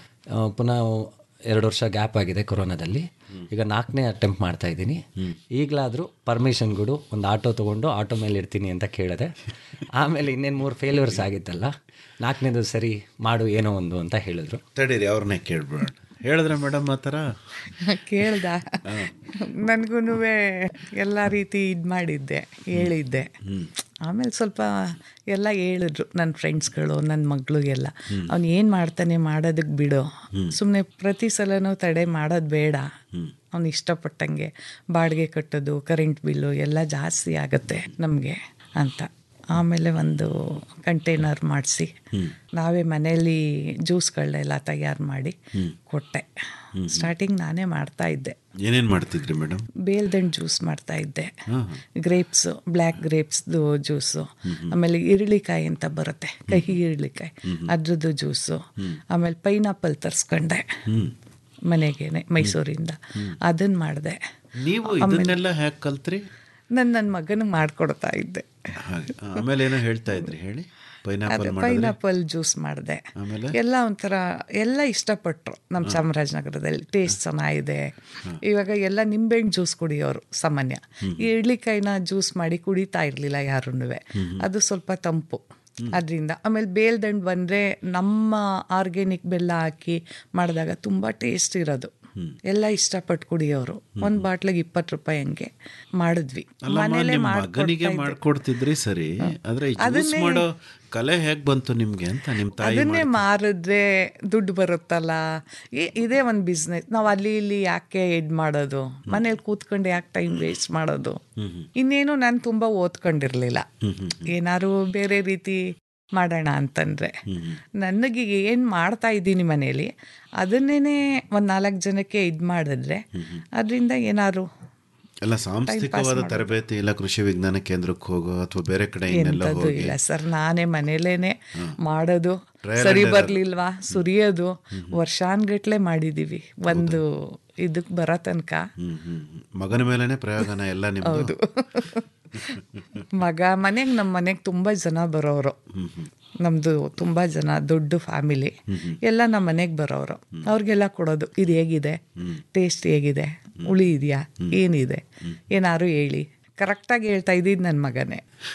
ಪುನಃ ಎರಡು ವರ್ಷ ಗ್ಯಾಪ್ ಆಗಿದೆ ಕೊರೋನಾದಲ್ಲಿ ಈಗ ನಾಲ್ಕನೇ ಅಟೆಂಪ್ಟ್ ಮಾಡ್ತಾ ಇದ್ದೀನಿ ಈಗಲಾದರೂ ಪರ್ಮಿಷನ್ಗಳು ಒಂದು ಆಟೋ ತೊಗೊಂಡು ಆಟೋ ಮೇಲೆ ಇರ್ತೀನಿ ಅಂತ ಕೇಳಿದೆ ಆಮೇಲೆ ಇನ್ನೇನು ಮೂರು ಫೇಲ್ಯೂರ್ಸ್ ಆಗಿತ್ತಲ್ಲ ನಾಲ್ಕನೇದು ಸರಿ ಮಾಡು ಏನೋ ಒಂದು ಅಂತ ಹೇಳಿದ್ರು ತಡೀರಿ ಅವ್ರನ್ನೇ ಕೇಳ್ಬಿಡೋಣ ಹೇಳಿದ್ರೆ ಮೇಡಮ್ ಆ ಥರ ಕೇಳ್ದ ನನಗೂ ಎಲ್ಲ ರೀತಿ ಇದು ಮಾಡಿದ್ದೆ ಹೇಳಿದ್ದೆ ಆಮೇಲೆ ಸ್ವಲ್ಪ ಎಲ್ಲ ಹೇಳಿದ್ರು ನನ್ನ ಫ್ರೆಂಡ್ಸ್ಗಳು ನನ್ನ ಮಗಳಿಗೆಲ್ಲ ಅವ್ನು ಏನು ಮಾಡ್ತಾನೆ ಮಾಡೋದಕ್ಕೆ ಬಿಡು ಸುಮ್ಮನೆ ಪ್ರತಿ ಸಲನೂ ತಡೆ ಮಾಡೋದು ಬೇಡ ಅವ್ನು ಇಷ್ಟಪಟ್ಟಂಗೆ ಬಾಡಿಗೆ ಕಟ್ಟೋದು ಕರೆಂಟ್ ಬಿಲ್ಲು ಎಲ್ಲ ಜಾಸ್ತಿ ಆಗುತ್ತೆ ನಮಗೆ ಅಂತ ಆಮೇಲೆ ಒಂದು ಕಂಟೈನರ್ ಮಾಡಿಸಿ ನಾವೇ ಮನೆಯಲ್ಲಿ ಜ್ಯೂಸ್ಗಳನ್ನೆಲ್ಲ ತಯಾರು ಮಾಡಿ ಕೊಟ್ಟೆ ಸ್ಟಾರ್ಟಿಂಗ್ ನಾನೇ ಮಾಡ್ತಾ ಇದ್ದೆ ಏನೇನು ಮಾಡ್ತಿದ್ರಿ ಮೇಡಮ್ ಬೇಲ್ದಂಡು ಜ್ಯೂಸ್ ಮಾಡ್ತಾ ಇದ್ದೆ ಗ್ರೇಪ್ಸು ಬ್ಲ್ಯಾಕ್ ಗ್ರೇಪ್ಸ್ದು ಜ್ಯೂಸು ಆಮೇಲೆ ಇರಳಿಕಾಯಿ ಅಂತ ಬರುತ್ತೆ ಕಹಿ ಇರಳಿಕಾಯಿ ಅದ್ರದ್ದು ಜ್ಯೂಸು ಆಮೇಲೆ ಪೈನಾಪಲ್ ತರಿಸ್ಕೊಂಡೆ ಮನೆಗೇನೆ ಮೈಸೂರಿಂದ ಅದನ್ನು ಮಾಡಿದೆ ನೀವು ಇದನ್ನೆಲ್ಲ ಹೇಗೆ ಕಲ್ತ್ರಿ ನಾನು ನನ್ನ ಮಗನಿಗೆ ಮಾಡಿಕೊಡ್ತಾ ಇದ್ದೆ ಹಾಗೆ ಆಮೇಲೆ ಏನೋ ಹೇಳ್ತಾ ಇದ್ರಿ ಹೇಳಿ ಪೈನಾಪಲ್ ಮಾಡಿದ್ರಿ ಪೈನಾಪಲ್ ಜ್ಯೂಸ್ ಮಾಡಿದೆ ಆಮೇಲೆ? ಎಲ್ಲ ಒಂಥರ ಎಲ್ಲ ಇಷ್ಟಪಟ್ಟರು ನಮ್ಮ ಚಾಮರಾಜನಗರದಲ್ಲಿ ಟೇಸ್ಟ್ ಚೆನ್ನಾಗಿದೆ ಇವಾಗ ಎಲ್ಲ ನಿಂಬೆಹಣ್ಣು ಜ್ಯೂಸ್ ಕುಡಿಯೋರು ಸಾಮಾನ್ಯ ಈ ಇಡ್ಲಿಕಾಯಿನ ಜ್ಯೂಸ್ ಮಾಡಿ ಕುಡಿತಾ ಇರಲಿಲ್ಲ ಯಾರೂ ಅದು ಸ್ವಲ್ಪ ತಂಪು ಅದರಿಂದ ಆಮೇಲೆ ಬೇಲ್ದಂಡು ಬಂದರೆ ನಮ್ಮ ಆರ್ಗ್ಯಾನಿಕ್ ಬೆಲ್ಲ ಹಾಕಿ ಮಾಡಿದಾಗ ತುಂಬ ಟೇಸ್ಟ್ ಇರೋದು ಎಲ್ಲ ಇಷ್ಟಪಟ್ಟು ಕುಡಿಯೋರು ಒಂದು ಬಾಟ್ಲಿಗೆ ಇಪ್ಪತ್ತು ರೂಪಾಯಿ ಹಂಗೆ ಮಾಡಿದ್ವಿ ಅಲ್ಲಮ್ಮ ಮನೇಲೇ ನಿಮ್ಮ ಮಾಡ್ಕೊಡ್ತಾ ಮಗನಿಗೆ ಇದ್ದೆ. ಮಾಡ್ಕೊಡ್ತಿದ್ರಿ ಸರಿ ಆದ್ರೆ ಈ ಜ್ಯೂಸ್ ಮಾಡೋ ಕಲೆ ಹೇಗ್ ಬಂತು ನಿಮ್ಗೆ ಅಂತ ನಿಮ್ಮ ತಾಯಿ ಅದನ್ನೇ ಮಾರಿದ್ರೆ ದುಡ್ಡು ಬರುತ್ತಲ್ಲ ಇ- ಇದೇ ಒಂದು ಬಿಸ್ನೆಸ್ ನಾವು ಅಲ್ಲಿ ಇಲ್ಲಿ ಯಾಕೆ ಇದು ಮಾಡೋದು ಮನೇಲಿ ಕೂತ್ಕೊಂಡು ಯಾಕೆ ಟೈಮ್ ವೇಸ್ಟ್ ಮಾಡೋದು ಇನ್ನೇನು ನಾನು ತುಂಬ ಓದ್ಕೊಂಡಿರ್ಲಿಲ್ಲ ಏನಾದ್ರು ಬೇರೆ ರೀತಿ ಮಾಡೋಣ ಅಂತಂದರೆ ನನಗೆ ಏನು ಮಾಡ್ತಾ ಇದ್ದೀನಿ ಮನೇಲಿ ಅದನ್ನೇ ಒಂದು ನಾಲ್ಕು ಜನಕ್ಕೆ ಇದು ಮಾಡಿದ್ರೆ ಅದರಿಂದ ಏನಾದ್ರು ಎಲ್ಲ ಸಾಂಸ್ಥಿಕವಾದ ತರಬೇತಿ ಇಲ್ಲ ಕೃಷಿ ವಿಜ್ಞಾನ ಕೇಂದ್ರಕ್ಕೆ ಹೋಗೋ ಅಥವಾ ಬೇರೆ ಕಡೆ ಇನ್ನೆಲ್ಲ ಎಂಥದ್ದು ಹೋಗಿ ಇಲ್ಲ ಸರ್ ನಾನೇ ಮನೇಲೇನೆ ಮಾಡೋದು ಸರಿ ಬರ್ಲಿಲ್ವಾ ಸುರಿಯೋದು ವರ್ಷಾನ್ಗಟ್ಲೆ ಮಾಡಿದೀವಿ ಒಂದು ಇದಕ್ಕೆ ಬರೋ ತನಕ ಹ್ಮ್ ಹ್ಮ್ ಹ್ಮ್. ಮಗನ ಮೇಲೇನೆ ಪ್ರಯೋಗನ ಎಲ್ಲ ನಿಮ್ದು ಮಗ ಮನೆಗೆ ನಮ್ಮ ಮನೆಗೆ ತುಂಬ ಜನ ಬರೋರು ನಮ್ಮದು ತುಂಬ ಜನ ದೊಡ್ಡ ಫ್ಯಾಮಿಲಿ ಎಲ್ಲ ನಮ್ಮ ಮನೆಗೆ ಬರೋರು ಅವ್ರಿಗೆಲ್ಲ ಕೊಡೋದು ಇದು ಹೇಗಿದೆ ಟೇಸ್ಟ್ ಹೇಗಿದೆ ಹುಳಿ ಇದೆಯಾ ಏನಿದೆ ಏನಾರು ಹೇಳಿ ಕರೆಕ್ಟಾಗಿ ಹೇಳ್ತಾ ಇದ್ದಿದ್ದು ನನ್ನ ಮಗನೇ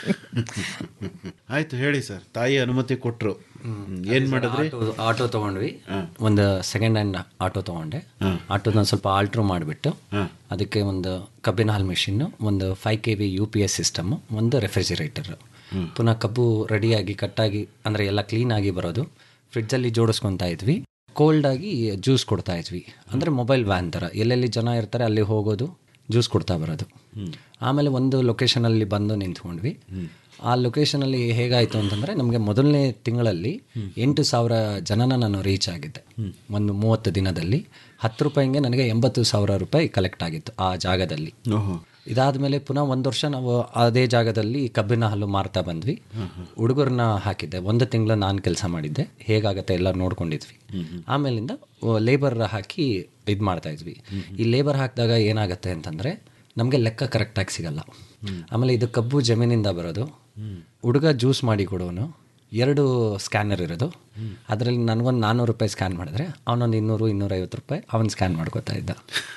ಆಯ್ತು ಹೇಳಿ ಸರ್ ತಾಯಿ ಅನುಮತಿ ಕೊಟ್ರು ಏನ್ ಮಾಡಿದ್ರಿ ಆಟೋ ಆಟೋ ತೊಗೊಂಡ್ವಿ ಒಂದು ಸೆಕೆಂಡ್ ಹ್ಯಾಂಡ್ ಆಟೋ ತೊಗೊಂಡೆ ಆಟೋನ ಸ್ವಲ್ಪ ಆಲ್ಟ್ರ್ ಮಾಡಿಬಿಟ್ಟು ಅದಕ್ಕೆ ಒಂದು ಕಬ್ಬಿನ ಹಾಲು ಮಿಷಿನ್ ಒಂದು five K V U P S system ಒಂದು ರೆಫ್ರಿಜಿರೇಟರ್ ಪುನಃ ಕಬ್ಬು ರೆಡಿಯಾಗಿ ಕಟ್ಟಾಗಿ ಅಂದರೆ ಎಲ್ಲ ಕ್ಲೀನಾಗಿ ಬರೋದು ಫ್ರಿಡ್ಜಲ್ಲಿ ಜೋಡಿಸ್ಕೊತಾ ಇದ್ವಿ ಕೋಲ್ಡ್ ಆಗಿ ಜ್ಯೂಸ್ ಕೊಡ್ತಾ ಇದ್ವಿ ಅಂದರೆ ಮೊಬೈಲ್ ವ್ಯಾನ್ ಥರ ಎಲ್ಲೆಲ್ಲಿ ಜನ ಇರ್ತಾರೆ ಅಲ್ಲಿ ಹೋಗೋದು ಜ್ಯೂಸ್ ಕೊಡ್ತಾ ಬರೋದು ಆಮೇಲೆ ಒಂದು ಲೊಕೇಶನಲ್ಲಿ ಬಂದು ನಿಂತ್ಕೊಂಡ್ವಿ ಆ ಲೊಕೇಶನಲ್ಲಿ ಹೇಗಾಯಿತು ಅಂತಂದರೆ ನಮಗೆ ಮೊದಲನೇ ತಿಂಗಳಲ್ಲಿ ಎಂಟು ಸಾವಿರ ಜನನ ನಾನು ರೀಚ್ ಆಗಿದ್ದೆ ಒಂದು ಮೂವತ್ತು ದಿನದಲ್ಲಿ ಹತ್ತು ರೂಪಾಯಿಗೆ ನನಗೆ ಎಂಬತ್ತು ಸಾವಿರ ರೂಪಾಯಿ ಕಲೆಕ್ಟ್ ಆಗಿತ್ತು ಆ ಜಾಗದಲ್ಲಿ ಓಹೋ ಇದಾದಮೇಲೆ ಪುನಃ ಒಂದು ವರ್ಷ ನಾವು ಅದೇ ಜಾಗದಲ್ಲಿ ಕಬ್ಬಿನ ಹಾಲು ಮಾರ್ತಾ ಬಂದ್ವಿ ಹುಡುಗರನ್ನ ಹಾಕಿದ್ದೆ ಒಂದು ತಿಂಗಳು ನಾನು ಕೆಲಸ ಮಾಡಿದ್ದೆ ಹೇಗಾಗತ್ತೆ ಎಲ್ಲ ನೋಡ್ಕೊಂಡಿದ್ವಿ ಆಮೇಲಿಂದ ಲೇಬರ್ ಹಾಕಿ ಇದು ಮಾಡ್ತಾ ಇದ್ವಿ ಈ ಲೇಬರ್ ಹಾಕಿದಾಗ ಏನಾಗುತ್ತೆ ಅಂತಂದರೆ ನಮಗೆ ಲೆಕ್ಕ ಕರೆಕ್ಟಾಗಿ ಸಿಗಲ್ಲ ಆಮೇಲೆ ಇದು ಕಬ್ಬು ಜಮೀನಿಂದ ಬರೋದು ಹುಡುಗ ಜ್ಯೂಸ್ ಮಾಡಿ ಕೊಡೋನು ಎರಡು ಸ್ಕ್ಯಾನರ್ ಇರೋದು ಅದರಲ್ಲಿ ನನಗೊಂದು ನಾನ್ನೂರು ರೂಪಾಯಿ ಸ್ಕ್ಯಾನ್ ಮಾಡಿದ್ರೆ ಅವನೊಂದು ಇನ್ನೂರು ಇನ್ನೂರೈವತ್ತು ರೂಪಾಯಿ ಅವನು ಸ್ಕ್ಯಾನ್ ಮಾಡ್ಕೋತಾ ಇದ್ದ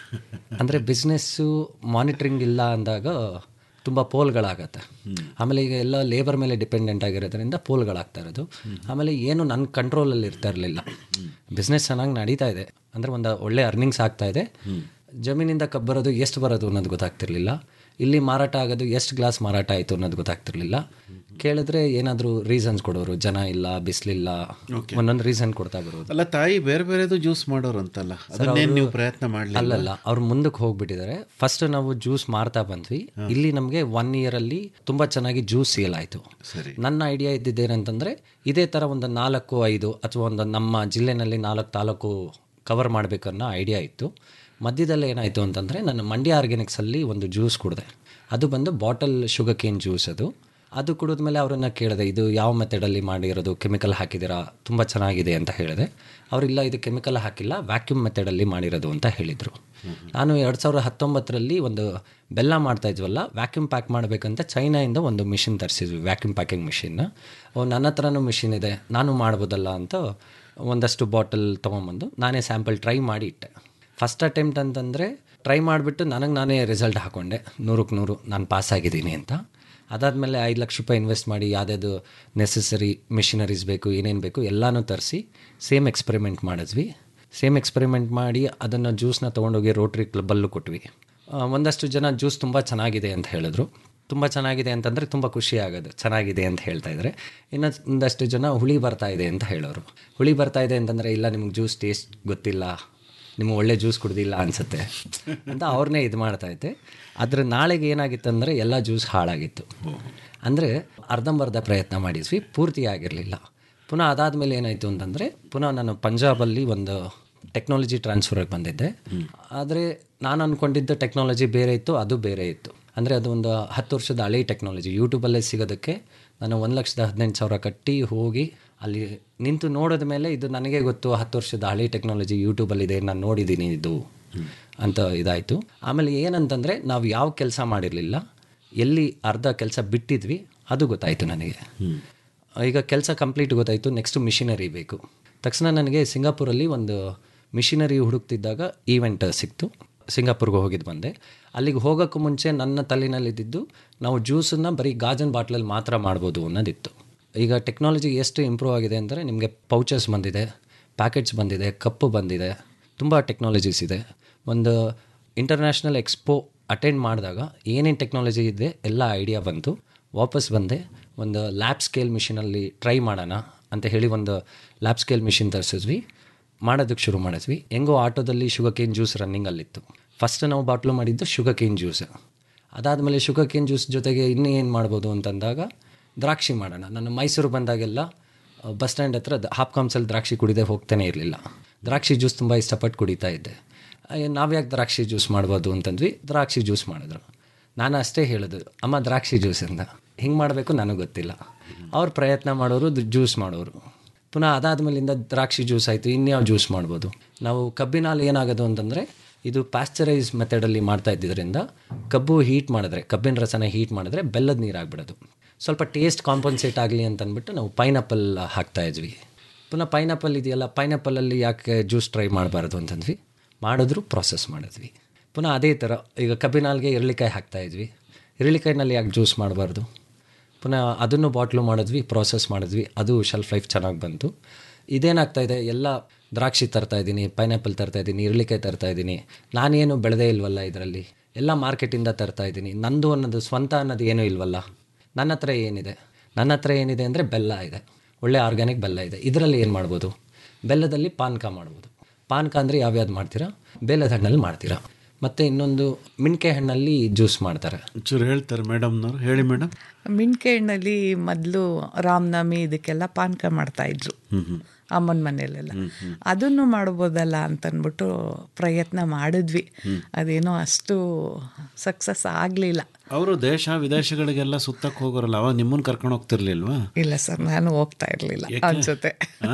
ಅಂದರೆ ಬಿಸ್ನೆಸ್ಸು ಮಾನಿಟ್ರಿಂಗ್ ಇಲ್ಲ ಅಂದಾಗ ತುಂಬ ಪೋಲ್ಗಳಾಗತ್ತೆ ಆಮೇಲೆ ಈಗ ಎಲ್ಲ ಲೇಬರ್ ಮೇಲೆ ಡಿಪೆಂಡೆಂಟ್ ಆಗಿರೋದ್ರಿಂದ ಪೋಲ್ಗಳಾಗ್ತಾ ಇರೋದು ಆಮೇಲೆ ಏನು ನನ್ನ ಕಂಟ್ರೋಲಲ್ಲಿ ಇರ್ತಾ ಇರಲಿಲ್ಲ ಬಿಸ್ನೆಸ್ ಚೆನ್ನಾಗಿ ನಡೀತಾ ಇದೆ ಅಂದರೆ ಒಂದು ಒಳ್ಳೆ ಅರ್ನಿಂಗ್ಸ್ ಆಗ್ತಾ ಇದೆ ಜಮೀನಿಂದ ಕಬ್ಬು ಬರೋದು ಎಷ್ಟು ಬರೋದು ಅನ್ನೋದು ಗೊತ್ತಾಗ್ತಿರ್ಲಿಲ್ಲ ಇಲ್ಲಿ ಮಾರಾಟ ಆಗೋದು ಎಷ್ಟು ಗ್ಲಾಸ್ ಮಾರಾಟ ಆಯಿತು ಅನ್ನೋದು ಗೊತ್ತಾಗ್ತಿರ್ಲಿಲ್ಲ ಕೇಳಿದ್ರೆ ಏನಾದರೂ ರೀಸನ್ಸ್ ಕೊಡೋರು ಜನ ಇಲ್ಲ ಬಿಸಿಲಿಲ್ಲ ಒಂದೊಂದು ರೀಸನ್ ಕೊಡ್ತಾ ಬರೋದು ಅಲ್ಲ ತಾಯಿ ಬೇರೆ ಬೇರೆದು ಜ್ಯೂಸ್ ಮಾಡೋರು ಅಂತಲ್ಲ ಅದನ್ನೇನು ನೀವು ಪ್ರಯತ್ನ ಮಾಡಲಿಲ್ಲ ಅಲ್ಲಲ್ಲ ಅವ್ರು ಮುಂದಕ್ಕೆ ಹೋಗ್ಬಿಟ್ಟಿದ್ದಾರೆ ಫಸ್ಟ್ ನಾವು ಜ್ಯೂಸ್ ಮಾರ್ತಾ ಬಂದ್ವಿ ಇಲ್ಲಿ ನಮಗೆ ಒನ್ ಇಯರಲ್ಲಿ ತುಂಬ ಚೆನ್ನಾಗಿ ಜ್ಯೂಸ್ ಸೇಲ್ ಆಯಿತು ಸರಿ ನನ್ನ ಐಡಿಯಾ ಇದ್ದಿದ್ದೇನಂತಂದರೆ ಇದೇ ಥರ ಒಂದು ನಾಲ್ಕು ಐದು ಅಥವಾ ಒಂದು ನಮ್ಮ ಜಿಲ್ಲೆನಲ್ಲಿ ನಾಲ್ಕು ತಾಲೂಕು ಕವರ್ ಮಾಡಬೇಕನ್ನೋ ಐಡಿಯಾ ಇತ್ತು ಮಧ್ಯದಲ್ಲಿ ಏನಾಯಿತು ಅಂತಂದರೆ ನಾನು ಮಂಡ್ಯ ಆರ್ಗ್ಯಾನಿಕ್ಸಲ್ಲಿ ಒಂದು ಜ್ಯೂಸ್ ಕುಡಿದೆ ಅದು ಬಂದು ಬಾಟಲ್ ಶುಗರ್ ಕೇನ್ ಜ್ಯೂಸ್ ಅದು ಅದು ಕುಡಿದ್ಮೇಲೆ ಅವರನ್ನು ಕೇಳಿದೆ ಇದು ಯಾವ ಮೆಥಡಲ್ಲಿ ಮಾಡಿರೋದು ಕೆಮಿಕಲ್ ಹಾಕಿದ್ದೀರಾ ತುಂಬ ಚೆನ್ನಾಗಿದೆ ಅಂತ ಹೇಳಿದೆ ಅವರಿಲ್ಲ ಇದು ಕೆಮಿಕಲ್ ಹಾಕಿಲ್ಲ ವ್ಯಾಕ್ಯೂಮ್ ಮೆಥಡಲ್ಲಿ ಮಾಡಿರೋದು ಅಂತ ಹೇಳಿದರು ನಾನು ಎರಡು ಸಾವಿರದ ಹತ್ತೊಂಬತ್ತರಲ್ಲಿ ಒಂದು ಬೆಲ್ಲ ಮಾಡ್ತಾ ಇದ್ವಲ್ಲ ವ್ಯಾಕ್ಯೂಮ್ ಪ್ಯಾಕ್ ಮಾಡಬೇಕಂತ ಚೈನಾಯಿಂದ ಒಂದು ಮಿಷಿನ್ ತರಿಸಿದ್ವಿ ವ್ಯಾಕ್ಯೂಮ್ ಪ್ಯಾಕಿಂಗ್ ಮಿಷಿನ್ನ ನನ್ನ ಹತ್ರನೂ ಮಿಷಿನ್ ಇದೆ ನಾನು ಮಾಡ್ಬೋದಲ್ಲ ಅಂತ ಒಂದಷ್ಟು ಬಾಟಲ್ ತೊಗೊಂಬಂದು ನಾನೇ ಸ್ಯಾಂಪಲ್ ಟ್ರೈ ಮಾಡಿ ಇಟ್ಟೆ ಫಸ್ಟ್ ಅಟೆಂಪ್ಟ್ ಅಂತಂದರೆ ಟ್ರೈ ಮಾಡಿಬಿಟ್ಟು ನನಗೆ ನಾನೇ ರಿಸಲ್ಟ್ ಹಾಕ್ಕೊಂಡೆ ನೂರಕ್ಕೆ ನೂರು ನಾನು ಪಾಸ್ ಆಗಿದ್ದೀನಿ ಅಂತ ಅದಾದಮೇಲೆ ಐದು ಲಕ್ಷ ರೂಪಾಯಿ ಇನ್ವೆಸ್ಟ್ ಮಾಡಿ ಯಾವುದ್ಯಾವುದು ನೆಸೆಸರಿ ಮಿಷಿನರೀಸ್ ಬೇಕು ಏನೇನು ಬೇಕು ಎಲ್ಲನೂ ತರಿಸಿ ಸೇಮ್ ಎಕ್ಸ್ಪೆರಿಮೆಂಟ್ ಮಾಡಿದ್ವಿ ಸೇಮ್ ಎಕ್ಸ್ಪೆರಿಮೆಂಟ್ ಮಾಡಿ ಅದನ್ನು ಜ್ಯೂಸ್ನ ತೊಗೊಂಡೋಗಿ ರೋಟ್ರಿ ಕ್ಲಬ್ಬಲ್ಲೂ ಕೊಟ್ವಿ ಆ, ಒಂದಷ್ಟು ಜನ ಜ್ಯೂಸ್ ತುಂಬ ಚೆನ್ನಾಗಿದೆ ಅಂತ ಹೇಳಿದ್ರು ತುಂಬ ಚೆನ್ನಾಗಿದೆ ಅಂತಂದರೆ ತುಂಬ ಖುಷಿ ಆಗೋದು ಚೆನ್ನಾಗಿದೆ ಅಂತ ಹೇಳ್ತಾ ಇದ್ದಾರೆ ಇನ್ನು ಒಂದಷ್ಟು ಜನ ಹುಳಿ ಬರ್ತಾ ಇದೆ ಅಂತ ಹೇಳೋರು ಹುಳಿ ಬರ್ತಾ ಇದೆ ಅಂತಂದರೆ ಇಲ್ಲ ನಿಮ್ಗೆ ಜ್ಯೂಸ್ ಟೇಸ್ಟ್ ಗೊತ್ತಿಲ್ಲ ನಿಮ್ಗೆ ಒಳ್ಳೆ ಜ್ಯೂಸ್ ಕುಡ್ದಿಲ್ಲ ಅನಿಸುತ್ತೆ ಅಂತ ಅವ್ರನ್ನೇ ಇದು ಮಾಡ್ತಾ ಇದ್ದೆ ಆದರೆ ನಾಳೆಗೆ ಏನಾಗಿತ್ತು ಅಂದರೆ ಎಲ್ಲ ಜ್ಯೂಸ್ ಹಾಳಾಗಿತ್ತು ಅಂದರೆ ಅರ್ಧಂಬರ್ಧ ಪ್ರಯತ್ನ ಮಾಡಿದ್ವಿ ಪೂರ್ತಿ ಆಗಿರಲಿಲ್ಲ ಪುನಃ ಅದಾದಮೇಲೆ ಏನಾಯಿತು ಅಂತಂದರೆ ಪುನಃ ನಾನು ಪಂಜಾಬಲ್ಲಿ ಒಂದು ಟೆಕ್ನಾಲಜಿ ಟ್ರಾನ್ಸ್ಫರ್ಗೆ ಬಂದಿದ್ದೆ ಆದರೆ ನಾನು ಅಂದ್ಕೊಂಡಿದ್ದ ಟೆಕ್ನಾಲಜಿ ಬೇರೆ ಇತ್ತು ಅದು ಬೇರೆ ಇತ್ತು ಅಂದರೆ ಅದು ಒಂದು ಹತ್ತು ವರ್ಷದ ಹಳೆ ಟೆಕ್ನಾಲಜಿ ಯೂಟ್ಯೂಬಲ್ಲೇ ಸಿಗೋದಕ್ಕೆ ನಾನು ಒಂದು ಲಕ್ಷದ ಹದಿನೆಂಟು ಸಾವಿರ ಕಟ್ಟಿ ಹೋಗಿ ಅಲ್ಲಿ ನಿಂತು ನೋಡಿದ ಮೇಲೆ ಇದು ನನಗೆ ಗೊತ್ತು ಹತ್ತು ವರ್ಷದ ಹಳೆ ಟೆಕ್ನಾಲಜಿ ಯೂಟ್ಯೂಬಲ್ಲಿದೆ ನಾನು ನೋಡಿದ್ದೀನಿ ಇದು ಅಂತ ಇದಾಯಿತು ಆಮೇಲೆ ಏನಂತಂದರೆ ನಾವು ಯಾವ ಕೆಲಸ ಮಾಡಿರಲಿಲ್ಲ ಎಲ್ಲಿ ಅರ್ಧ ಕೆಲಸ ಬಿಟ್ಟಿದ್ವಿ ಅದು ಗೊತ್ತಾಯಿತು ನನಗೆ ಈಗ ಕೆಲಸ ಕಂಪ್ಲೀಟ್ ಗೊತ್ತಾಯಿತು ನೆಕ್ಸ್ಟ್ ಮಿಷಿನರಿ ಬೇಕು ತಕ್ಷಣ ನನಗೆ ಸಿಂಗಾಪುರಲ್ಲಿ ಒಂದು ಮಿಷಿನರಿ ಹುಡುಕ್ತಿದ್ದಾಗ ಈವೆಂಟ್ ಸಿಕ್ತು ಸಿಂಗಾಪುರ್ಗೆ ಹೋಗಿದ್ದು ಬಂದೆ ಅಲ್ಲಿಗೆ ಹೋಗೋಕ್ಕೂ ಮುಂಚೆ ನನ್ನ ತಲೆನಲ್ಲಿದ್ದಿದ್ದು ನಾವು ಜ್ಯೂಸನ್ನು ಬರೀ ಗಾಜನ್ ಬಾಟ್ಲಲ್ಲಿ ಮಾತ್ರ ಮಾಡ್ಬೋದು ಅನ್ನೋದಿತ್ತು ಈಗ ಟೆಕ್ನಾಲಜಿ ಎಷ್ಟು ಇಂಪ್ರೂವ್ ಆಗಿದೆ ಅಂದರೆ ನಿಮಗೆ ಪೌಚಸ್ ಬಂದಿದೆ ಪ್ಯಾಕೆಟ್ಸ್ ಬಂದಿದೆ ಕಪ್ಪು ಬಂದಿದೆ ತುಂಬ ಟೆಕ್ನಾಲಜೀಸ್ ಇದೆ ಒಂದು ಇಂಟರ್ನ್ಯಾಷನಲ್ ಎಕ್ಸ್ಪೋ ಅಟೆಂಡ್ ಮಾಡಿದಾಗ ಏನೇನು ಟೆಕ್ನಾಲಜಿ ಇದೆ ಎಲ್ಲ ಐಡಿಯಾ ಬಂತು ವಾಪಸ್ ಬಂದೆ ಒಂದು ಲ್ಯಾಬ್ ಸ್ಕೇಲ್ ಮಿಷಿನಲ್ಲಿ ಟ್ರೈ ಮಾಡೋಣ ಅಂತ ಹೇಳಿ ಒಂದು ಲ್ಯಾಬ್ ಸ್ಕೇಲ್ ಮಿಷಿನ್ ತರಿಸಿದ್ವಿ ಮಾಡೋದಕ್ಕೆ ಶುರು ಮಾಡಿದ್ವಿ ಹೆಂಗೋ ಆಟೋದಲ್ಲಿ ಶುಗರ್ ಕೇನ್ ಜ್ಯೂಸ್ ರನ್ನಿಂಗಲ್ಲಿತ್ತು ಫಸ್ಟ್ ನಾವು ಬಾಟ್ಲು ಮಾಡಿದ್ದು ಶುಗರ್ ಕೇನ್ ಜ್ಯೂಸ್ ಅದಾದಮೇಲೆ ಶುಗರ್ ಕೇನ್ ಜ್ಯೂಸ್ ಜೊತೆಗೆ ಇನ್ನೂ ಏನು ಮಾಡ್ಬೋದು ಅಂತಂದಾಗ ದ್ರಾಕ್ಷಿ ಮಾಡೋಣ ನಾನು ಮೈಸೂರು ಬಂದಾಗೆಲ್ಲ ಬಸ್ ಸ್ಟ್ಯಾಂಡ್ ಹತ್ರ ಹಾಪ್ಕಾಮ್ಸಲ್ಲಿ ದ್ರಾಕ್ಷಿ ಕುಡಿದೇ ಹೋಗ್ತಾನೆ ಇರಲಿಲ್ಲ ದ್ರಾಕ್ಷಿ ಜ್ಯೂಸ್ ತುಂಬ ಇಷ್ಟಪಟ್ಟು ಕುಡಿತಾ ಇದ್ದೆ ನಾವ್ಯಾಕೆ ದ್ರಾಕ್ಷಿ ಜ್ಯೂಸ್ ಮಾಡ್ಬೋದು ಅಂತಂದ್ವಿ ದ್ರಾಕ್ಷಿ ಜ್ಯೂಸ್ ಮಾಡಿದ್ರು ನಾನು ಅಷ್ಟೇ ಹೇಳೋದು ಅಮ್ಮ ದ್ರಾಕ್ಷಿ ಜ್ಯೂಸ್ ಅಂತ ಹಿಂಗೆ ಮಾಡಬೇಕು ನನಗೆ ಗೊತ್ತಿಲ್ಲ ಅವ್ರು ಪ್ರಯತ್ನ ಮಾಡೋರು ಜ್ಯೂಸ್ ಮಾಡೋರು ಪುನಃ ಅದಾದಮೇಲಿಂದ ದ್ರಾಕ್ಷಿ ಜ್ಯೂಸ್ ಆಯಿತು ಇನ್ಯಾವ ಜ್ಯೂಸ್ ಮಾಡ್ಬೋದು ನಾವು ಕಬ್ಬಿನ ಹಾಲು ಏನಾಗೋದು ಅಂತಂದರೆ ಇದು ಪ್ಯಾಸ್ಚರೈಸ್ ಮೆಥಡಲ್ಲಿ ಮಾಡ್ತಾ ಇದ್ದಿದ್ದರಿಂದ ಕಬ್ಬು ಹೀಟ್ ಮಾಡಿದ್ರೆ ಕಬ್ಬಿನ ರಸನ ಹೀಟ್ ಮಾಡಿದ್ರೆ ಬೆಲ್ಲದ ನೀರು ಆಗ್ಬಿಡೋದು ಸ್ವಲ್ಪ ಟೇಸ್ಟ್ ಕಾಂಪನ್ಸೇಟ್ ಆಗಲಿ ಅಂತ ಅಂದ್ಬಿಟ್ಟು ನಾವು ಪೈನಾಪಲ್ ಹಾಕ್ತಾ ಇದ್ವಿ ಪುನಃ ಪೈನಾಪಲ್ ಇದೆಯಲ್ಲ ಪೈನಾಪಲಲ್ಲಿ ಯಾಕೆ ಜ್ಯೂಸ್ ಟ್ರೈ ಮಾಡಬಾರ್ದು ಅಂತಂದ್ವಿ ಮಾಡಿದ್ರು ಪ್ರಾಸೆಸ್ ಮಾಡಿದ್ವಿ ಪುನಃ ಅದೇ ಥರ ಈಗ ಕಬ್ಬಿನ ಹಾಲ್ಗೆ ಇರಳಿಕಾಯಿ ಹಾಕ್ತಾ ಇದ್ವಿ ಇರಳಿಕಾಯಿನಲ್ಲಿ ಯಾಕೆ ಜ್ಯೂಸ್ ಮಾಡಬಾರ್ದು ಪುನಃ ಅದನ್ನು ಬಾಟ್ಲು ಮಾಡಿದ್ವಿ ಪ್ರಾಸೆಸ್ ಮಾಡಿದ್ವಿ ಅದು ಶೆಲ್ಫ್ ಲೈಫ್ ಚೆನ್ನಾಗಿ ಬಂತು ಇದೇನಾಗ್ತಾ ಇದೆ ಎಲ್ಲ ದ್ರಾಕ್ಷಿ ತರ್ತಾ ಇದ್ದೀನಿ ಪೈನಾಪಲ್ ತರ್ತಾ ಇದ್ದೀನಿ ಇರಳಿಕಾಯಿ ತರ್ತಾ ಇದ್ದೀನಿ ನಾನೇನು ಬೆಳೆದೇ ಇಲ್ವಲ್ಲ ಇದರಲ್ಲಿ ಎಲ್ಲ ಮಾರ್ಕೆಟಿಂದ ತರ್ತಾ ಇದ್ದೀನಿ ನಂದು ಅನ್ನೋದು ಸ್ವಂತ ಅನ್ನೋದು ಏನೂ ಇಲ್ವಲ್ಲ ನನ್ನ ಹತ್ರ ಏನಿದೆ ನನ್ನ ಹತ್ರ ಏನಿದೆ ಅಂದರೆ ಬೆಲ್ಲ ಇದೆ ಒಳ್ಳೆ ಆರ್ಗ್ಯಾನಿಕ್ ಬೆಲ್ಲ ಇದೆ ಇದರಲ್ಲಿ ಏನು ಮಾಡ್ಬೋದು ಬೆಲ್ಲದಲ್ಲಿ ಪಾನಕ ಮಾಡ್ಬೋದು ಪಾನಕ ಅಂದರೆ ಯಾವ್ಯಾವ್ದು ಮಾಡ್ತೀರಾ ಬೆಲ್ಲದ ಹಣ್ಣಲ್ಲಿ ಮಾಡ್ತೀರಾ ಮತ್ತು ಇನ್ನೊಂದು ಮಿಣ್ಕೆ ಹಣ್ಣಲ್ಲಿ ಜ್ಯೂಸ್ ಮಾಡ್ತಾರೆ ಒಂಚೂರು ಹೇಳ್ತಾರೆ ಮೇಡಮ್ನವ್ರು ಹೇಳಿ ಮೇಡಮ್ ಮಿಣ್ಕೆ ಹಣ್ಣಲ್ಲಿ ಮೊದಲು ರಾಮನವಮಿ ಇದಕ್ಕೆಲ್ಲ ಪಾನಕ ಮಾಡ್ತಾ ಇದ್ರು ಅಮ್ಮನ ಮನೆಯಲ್ಲೆಲ್ಲ ಅದನ್ನು ಮಾಡ್ಬೋದಲ್ಲ ಅಂತಂದ್ಬಿಟ್ಟು ಪ್ರಯತ್ನ ಮಾಡಿದ್ವಿ ಅದೇನೋ ಅಷ್ಟು ಸಕ್ಸಸ್ ಆಗಲಿಲ್ಲ ಅವರು ದೇಶ ವಿದೇಶಗಳಿಗೆಲ್ಲ ಸುತ್ತಕ್ಕೆ ಹೋಗೋರಲ್ಲ ಅವಾಗ ನಿಮ್ಮನ್ನು ಕರ್ಕೊಂಡು ಹೋಗ್ತಿರ್ಲಿಲ್ವಾ ಇಲ್ಲ ಸರ್ ನಾನು ಹೋಗ್ತಾ ಇರಲಿಲ್ಲ ಅವನ ಜೊತೆ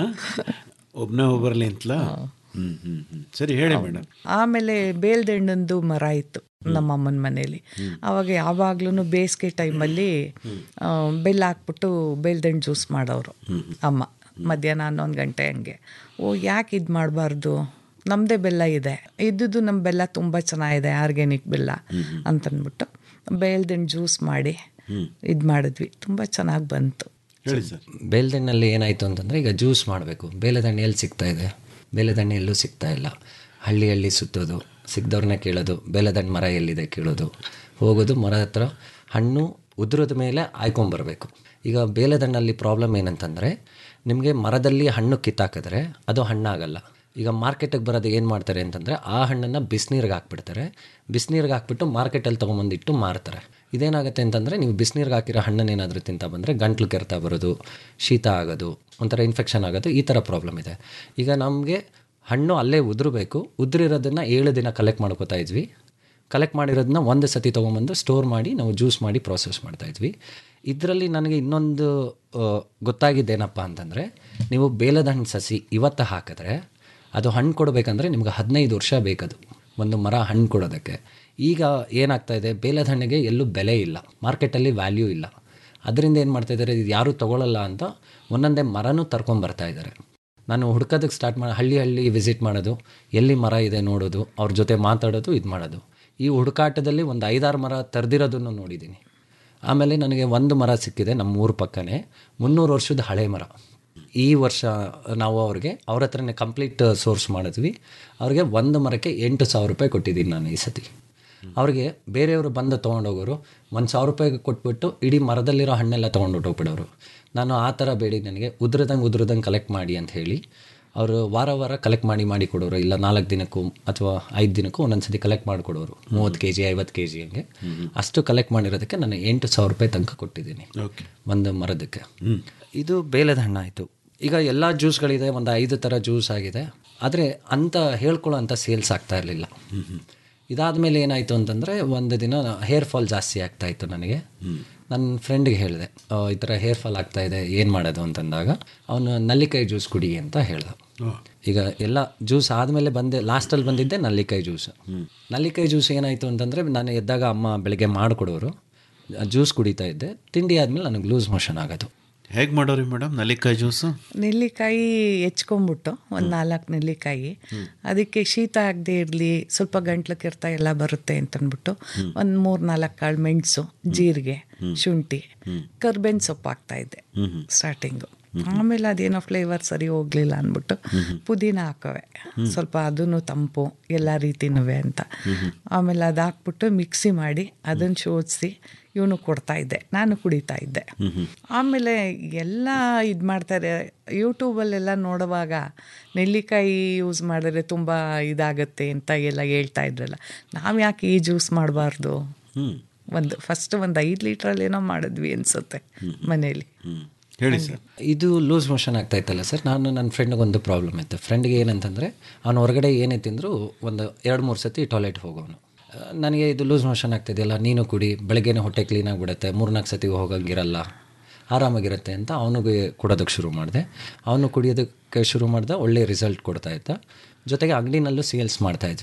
ಒಬ್ಬನೇ ಹೋಗ್ಬರ್ಲಿ ಅಂತಲಾ ಹ್ಞೂ ಹ್ಞೂ ಹ್ಞೂ ಸರಿ ಹೇಳಿ ಮೇಡಮ್ ಆಮೇಲೆ ಬೇಲ್ದಣ್ಣಂದು ಮರ ಇತ್ತು ನಮ್ಮ ಅಮ್ಮನ ಮನೇಲಿ ಅವಾಗ ಯಾವಾಗ್ಲೂ ಬೇಸಿಗೆ ಟೈಮಲ್ಲಿ ಆ, ಬೆಲ್ಲ ಹಾಕ್ಬಿಟ್ಟು ಬೇಲ್ದಣ್ಣು ಜ್ಯೂಸ್ ಮಾಡೋರು ಅಮ್ಮ ಮಧ್ಯಾಹ್ನ ಹನ್ನೊಂದು ಗಂಟೆ ಹಂಗೆ ಓ ಯಾಕೆ ಇದು ಮಾಡಬಾರ್ದು ನಮ್ಮದೇ ಬೆಲ್ಲ ಇದೆ ಇದ್ದುದು ನಮ್ಮ ಬೆಲ್ಲ ತುಂಬ ಚೆನ್ನಾಗಿದೆ ಆರ್ಗ್ಯಾನಿಕ್ ಬೆಲ್ಲ ಅಂತಂದ್ಬಿಟ್ಟು ಬೇಲ್ದಣ್ಣು ಜ್ಯೂಸ್ ಮಾಡಿ ಇದು ಮಾಡಿದ್ವಿ ತುಂಬ ಚೆನ್ನಾಗಿ ಬಂತು ಹೇಳಿ ಸರ್ ಬೇಲದಣ್ಣಲ್ಲಿ ಏನಾಯಿತು ಅಂತಂದರೆ ಈಗ ಜ್ಯೂಸ್ ಮಾಡಬೇಕು ಬೇಲದಣ್ಣೆ ಎಲ್ಲಿ ಸಿಗ್ತಾ ಇದೆ ಬೇಲದಣ್ಣೆ ಎಲ್ಲೂ ಸಿಗ್ತಾ ಇಲ್ಲ ಹಳ್ಳಿ ಹಳ್ಳಿ ಸುತ್ತೋದು ಸಿಗ್ದವ್ರನ್ನ ಕೇಳೋದು ಬೇಲದಣ್ಣು ಮರ ಎಲ್ಲಿದೆ ಕೇಳೋದು ಹೋಗೋದು ಮರ ಹತ್ರ ಹಣ್ಣು ಉದುರದ ಮೇಲೆ ಆಯ್ಕೊಂಬರ್ಬೇಕು ಈಗ ಬೇಲದಣ್ಣಲ್ಲಿ ಪ್ರಾಬ್ಲಮ್ ಏನಂತಂದರೆ ನಿಮಗೆ ಮರದಲ್ಲಿ ಹಣ್ಣು ಕಿತ್ತಾಕಿದ್ರೆ ಅದು ಹಣ್ಣಾಗಲ್ಲ ಈಗ ಮಾರ್ಕೆಟಿಗೆ ಬರೋದು ಏನು ಮಾಡ್ತಾರೆ ಅಂತಂದರೆ ಆ ಹಣ್ಣನ್ನು ಬಿಸಿನೀರಿಗೆ ಹಾಕ್ಬಿಡ್ತಾರೆ ಬಿಸಿನೀರಿಗೆ ಹಾಕ್ಬಿಟ್ಟು ಮಾರ್ಕೆಟಲ್ಲಿ ತೊಗೊಂಬಂದಿಟ್ಟು ಮಾರ್ತಾರೆ ಇದೇನಾಗುತ್ತೆ ಅಂತಂದರೆ ನೀವು ಬಿಸಿನೀರಿಗೆ ಹಾಕಿರೋ ಹಣ್ಣನ್ನು ಏನಾದರೂ ತಿಂತ ಬಂದರೆ ಗಂಟ್ಲು ಕೆರೆತ ಬರೋದು ಶೀತ ಆಗೋದು ಒಂಥರ ಇನ್ಫೆಕ್ಷನ್ ಆಗೋದು ಈ ಥರ ಪ್ರಾಬ್ಲಮ್ ಇದೆ ಈಗ ನಮಗೆ ಹಣ್ಣು ಅಲ್ಲೇ ಉದುರಬೇಕು ಉದುರಿರೋದನ್ನು ಏಳು ದಿನ ಕಲೆಕ್ಟ್ ಮಾಡ್ಕೋತಾ ಇದ್ವಿ ಕಲೆಕ್ಟ್ ಮಾಡಿರೋದನ್ನ ಒಂದು ಸತಿ ತೊಗೊಂಬಂದು ಸ್ಟೋರ್ ಮಾಡಿ ನಾವು ಜ್ಯೂಸ್ ಮಾಡಿ ಪ್ರಾಸೆಸ್ ಮಾಡ್ತಾಯಿದ್ವಿ ಇದರಲ್ಲಿ ನನಗೆ ಇನ್ನೊಂದು ಆ, ಗೊತ್ತಾಗಿದ್ದೇನಪ್ಪ ಅಂತಂದರೆ ನೀವು ಬೇಲದ ಹಣ್ಣು ಸಸಿ ಇವತ್ತು ಹಾಕಿದ್ರೆ ಅದು ಹಣ್ಣು ಕೊಡಬೇಕಂದ್ರೆ ನಿಮ್ಗೆ ಹದಿನೈದು ವರ್ಷ ಬೇಕದು ಒಂದು ಮರ ಹಣ್ಣು ಕೊಡೋದಕ್ಕೆ ಈಗ ಏನಾಗ್ತಾ ಇದೆ ಬೇಲದ ಹಣ್ಣಿಗೆ ಎಲ್ಲೂ ಬೆಲೆ ಇಲ್ಲ ಮಾರ್ಕೆಟಲ್ಲಿ ವ್ಯಾಲ್ಯೂ ಇಲ್ಲ ಅದರಿಂದ ಏನು ಮಾಡ್ತಾ ಇದ್ದಾರೆ ಇದು ಯಾರೂ ತೊಗೊಳ್ಳಲ್ಲ ಅಂತ ಒಂದೊಂದೇ ಮರನೂ ತರ್ಕೊಂಬರ್ತಾ ಇದ್ದಾರೆ ನಾನು ಹುಡ್ಕೋದಕ್ಕೆ ಸ್ಟಾರ್ಟ್ ಮಾಡಿ ಹಳ್ಳಿ ಹಳ್ಳಿ ವಿಸಿಟ್ ಮಾಡೋದು ಎಲ್ಲಿ ಮರ ಇದೆ ನೋಡೋದು ಅವ್ರ ಜೊತೆ ಮಾತಾಡೋದು ಇದು ಮಾಡೋದು ಈ ಹುಡುಕಾಟದಲ್ಲಿ ಒಂದು ಐದಾರು ಮರ ತರ್ದಿರೋದನ್ನು ನೋಡಿದ್ದೀನಿ ಆಮೇಲೆ ನನಗೆ ಒಂದು ಮರ ಸಿಕ್ಕಿದೆ ನಮ್ಮ ಊರ ಪಕ್ಕನೇ ಮುನ್ನೂರು ವರ್ಷದ ಹಳೆ ಮರ ಈ ವರ್ಷ ನಾವು ಅವ್ರಿಗೆ ಅವ್ರ ಹತ್ರನೇ ಕಂಪ್ಲೀಟ್ ಸೋರ್ಸ್ ಮಾಡಿದ್ವಿ ಅವ್ರಿಗೆ ಒಂದು ಮರಕ್ಕೆ ಎಂಟು ಸಾವಿರ ರೂಪಾಯಿ ಕೊಟ್ಟಿದ್ದೀನಿ ನಾನು ಈ ಸತಿ ಅವ್ರಿಗೆ ಬೇರೆಯವರು ಬಂದು ತೊಗೊಂಡೋಗೋರು ಒಂದು ಸಾವಿರ ರೂಪಾಯಿಗೆ ಕೊಟ್ಬಿಟ್ಟು ಇಡೀ ಮರದಲ್ಲಿರೋ ಹಣ್ಣೆಲ್ಲ ತೊಗೊಂಡು ಹೋಗ್ಬಿಡೋರು ನಾನು ಆ ಥರ ಬೇಡಿ ನನಗೆ ಉದ್ರದಂಗೆ ಉದ್ರದಂಗೆ ಕಲೆಕ್ಟ್ ಮಾಡಿ ಅಂತ ಹೇಳಿ ಅವರು ವಾರ ವಾರ ಕಲೆಕ್ಟ್ ಮಾಡಿ ಮಾಡಿ ಕೊಡೋರು ಇಲ್ಲ ನಾಲ್ಕು ದಿನಕ್ಕೂ ಅಥವಾ ಐದು ದಿನಕ್ಕೂ ಒಂದೊಂದು ಸತಿ ಕಲೆಕ್ಟ್ ಮಾಡಿಕೊಡೋರು ಮೂವತ್ತು ಕೆ ಜಿ ಐವತ್ತು ಕೆ ಜಿ ಹಂಗೆ ಅಷ್ಟು ಕಲೆಕ್ಟ್ ಮಾಡಿರೋದಕ್ಕೆ ನಾನು ಎಂಟು ಸಾವಿರ ರೂಪಾಯಿ ತನಕ ಕೊಟ್ಟಿದ್ದೀನಿ ಓಕೆ ಒಂದು ಮರದಕ್ಕೆ ಇದು ಬೇಲದ ಹಣ್ಣಾಯಿತು ಈಗ ಎಲ್ಲ ಜ್ಯೂಸ್ಗಳಿದೆ ಒಂದು ಐದು ಥರ ಜ್ಯೂಸ್ ಆಗಿದೆ ಆದರೆ ಅಂತ ಹೇಳ್ಕೊಳ್ಳೋ ಅಂಥ ಸೇಲ್ಸ್ ಆಗ್ತಾ ಇರಲಿಲ್ಲ ಇದಾದಮೇಲೆ ಏನಾಯಿತು ಅಂತಂದರೆ ಒಂದು ದಿನ ಹೇರ್ ಫಾಲ್ ಜಾಸ್ತಿ ಆಗ್ತಾ ಇತ್ತು ನನಗೆ ನನ್ನ ಫ್ರೆಂಡ್ಗೆ ಹೇಳಿದೆ ಈ ಥರ ಹೇರ್ ಫಾಲ್ ಆಗ್ತಾ ಇದೆ ಏನು ಮಾಡೋದು ಅಂತಂದಾಗ ಅವನು ನಲ್ಲಿಕಾಯಿ ಜ್ಯೂಸ್ ಕುಡಿ ಅಂತ ಹೇಳ್ದ ಈಗ ಎಲ್ಲ ಜ್ಯೂಸ್ ಆದಮೇಲೆ ಬಂದೆ ಲಾಸ್ಟಲ್ಲಿ ಬಂದಿದ್ದೆ ನಲ್ಲಿಕಾಯಿ ಜ್ಯೂಸ್ ನಲ್ಲಿಕಾಯಿ ಜ್ಯೂಸ್ ಏನಾಯಿತು ಅಂತಂದರೆ ನಾನು ಎದ್ದಾಗ ಅಮ್ಮ ಬೆಳಗ್ಗೆ ಮಾಡಿಕೊಡೋರು ಜ್ಯೂಸ್ ಕುಡಿತಾ ಇದ್ದೆ ತಿಂಡಿ ಆದಮೇಲೆ ನನಗೆ ಲೂಸ್ ಮೋಷನ್ ಆಗೋದು ಹೇಗೆ ಮಾಡೋರಿ ಮೇಡಮ್ ನಲ್ಲಿಕಾಯಿ ಜ್ಯೂಸು ನೆಲ್ಲಿಕಾಯಿ ಹೆಚ್ಕೊಂಬಿಟ್ಟು ಒಂದು ನಾಲ್ಕು ನೆಲ್ಲಿಕಾಯಿ ಅದಕ್ಕೆ ಶೀತ ಆಗದೆ ಇರಲಿ ಸ್ವಲ್ಪ ಗಂಟ್ಲು ಕೆರ್ತ ಎಲ್ಲ ಬರುತ್ತೆ ಅಂತಂದ್ಬಿಟ್ಟು ಒಂದು ಮೂರು ನಾಲ್ಕು ಕಾಳು ಮೆಣಸು ಜೀರಿಗೆ ಶುಂಠಿ ಕರ್ಬೇವಿನ ಸೊಪ್ಪು ಹಾಕ್ತಾ ಇದ್ದೆ ಸ್ಟಾರ್ಟಿಂಗು ಆಮೇಲೆ ಅದೇನೋ ಫ್ಲೇವರ್ ಸರಿ ಹೋಗ್ಲಿಲ್ಲ ಅಂದ್ಬಿಟ್ಟು ಪುದೀನ ಹಾಕವೆ ಸ್ವಲ್ಪ ಅದನ್ನು ತಂಪು ಎಲ್ಲ ರೀತಿನೂ ಅಂತ ಆಮೇಲೆ ಅದು ಹಾಕ್ಬಿಟ್ಟು ಮಿಕ್ಸಿ ಮಾಡಿ ಅದನ್ನು ಶೋಧಿಸಿ ಇವನು ಕೊಡ್ತಾ ಇದ್ದೆ ನಾನು ಕುಡಿತಾ ಇದ್ದೆ ಆಮೇಲೆ ಎಲ್ಲ ಇದು ಮಾಡ್ತಾರೆ ಯೂಟ್ಯೂಬಲ್ಲೆಲ್ಲ ನೋಡುವಾಗ ನೆಲ್ಲಿಕಾಯಿ ಯೂಸ್ ಮಾಡಿದ್ರೆ ತುಂಬ ಇದಾಗತ್ತೆ ಅಂತ ಎಲ್ಲ ಹೇಳ್ತಾ ಇದ್ರಲ್ಲ ನಾವು ಯಾಕೆ ಈ ಜ್ಯೂಸ್ ಮಾಡಬಾರ್ದು ಒಂದು ಫಸ್ಟ್ ಒಂದು ಐದು ಲೀಟ್ರಲ್ಲಿ ಏನೋ ಮಾಡಿದ್ವಿ ಅನ್ಸುತ್ತೆ ಮನೇಲಿ ಹ್ಞೂ ಹೇಳಿ ಸರ್ ಇದು ಲೂಸ್ ಮೋಷನ್ ಆಗ್ತಾ ಇತ್ತಲ್ಲ ಸರ್ ನಾನು ನನ್ನ ಫ್ರೆಂಡ್ಗೆ ಒಂದು ಪ್ರಾಬ್ಲಮ್ ಇತ್ತು ಫ್ರೆಂಡ್ಗೆ ಏನಂತಂದರೆ ಅವನು ಹೊರಗಡೆ ಏನೇ ತಿಂದರೂ ಒಂದು ಎರಡು ಮೂರು ಸತಿ ಟಾಯ್ಲೆಟ್ ಹೋಗೋನು ಆ, ನನಗೆ ಇದು ಲೂಸ್ ಮೋಷನ್ ಆಗ್ತಿದೆಯಲ್ಲ ನೀನು ಕುಡಿ ಬೆಳಗ್ಗೆನೇ ಹೊಟ್ಟೆ ಕ್ಲೀನ್ ಆಗಿಬಿಡುತ್ತೆ ಮೂರ್ನಾಲ್ಕು ಸತಿಗೆ ಹೋಗಂಗಿರಲ್ಲ ಆರಾಮಾಗಿರುತ್ತೆ ಅಂತ ಅವನಿಗೆ ಕೊಡೋದಕ್ಕೆ ಶುರು ಮಾಡಿದೆ ಅವನು ಕುಡಿಯೋದಕ್ಕೆ ಶುರು ಮಾಡ್ದೆ ಒಳ್ಳೆ ರಿಸಲ್ಟ್ ಕೊಡ್ತಾ ಇದ್ದ ಜೊತೆಗೆ ಅಂಗಡಿನಲ್ಲೂ ಸೇಲ್ಸ್ ಮಾಡ್ತಾ ಇದ್ವಿ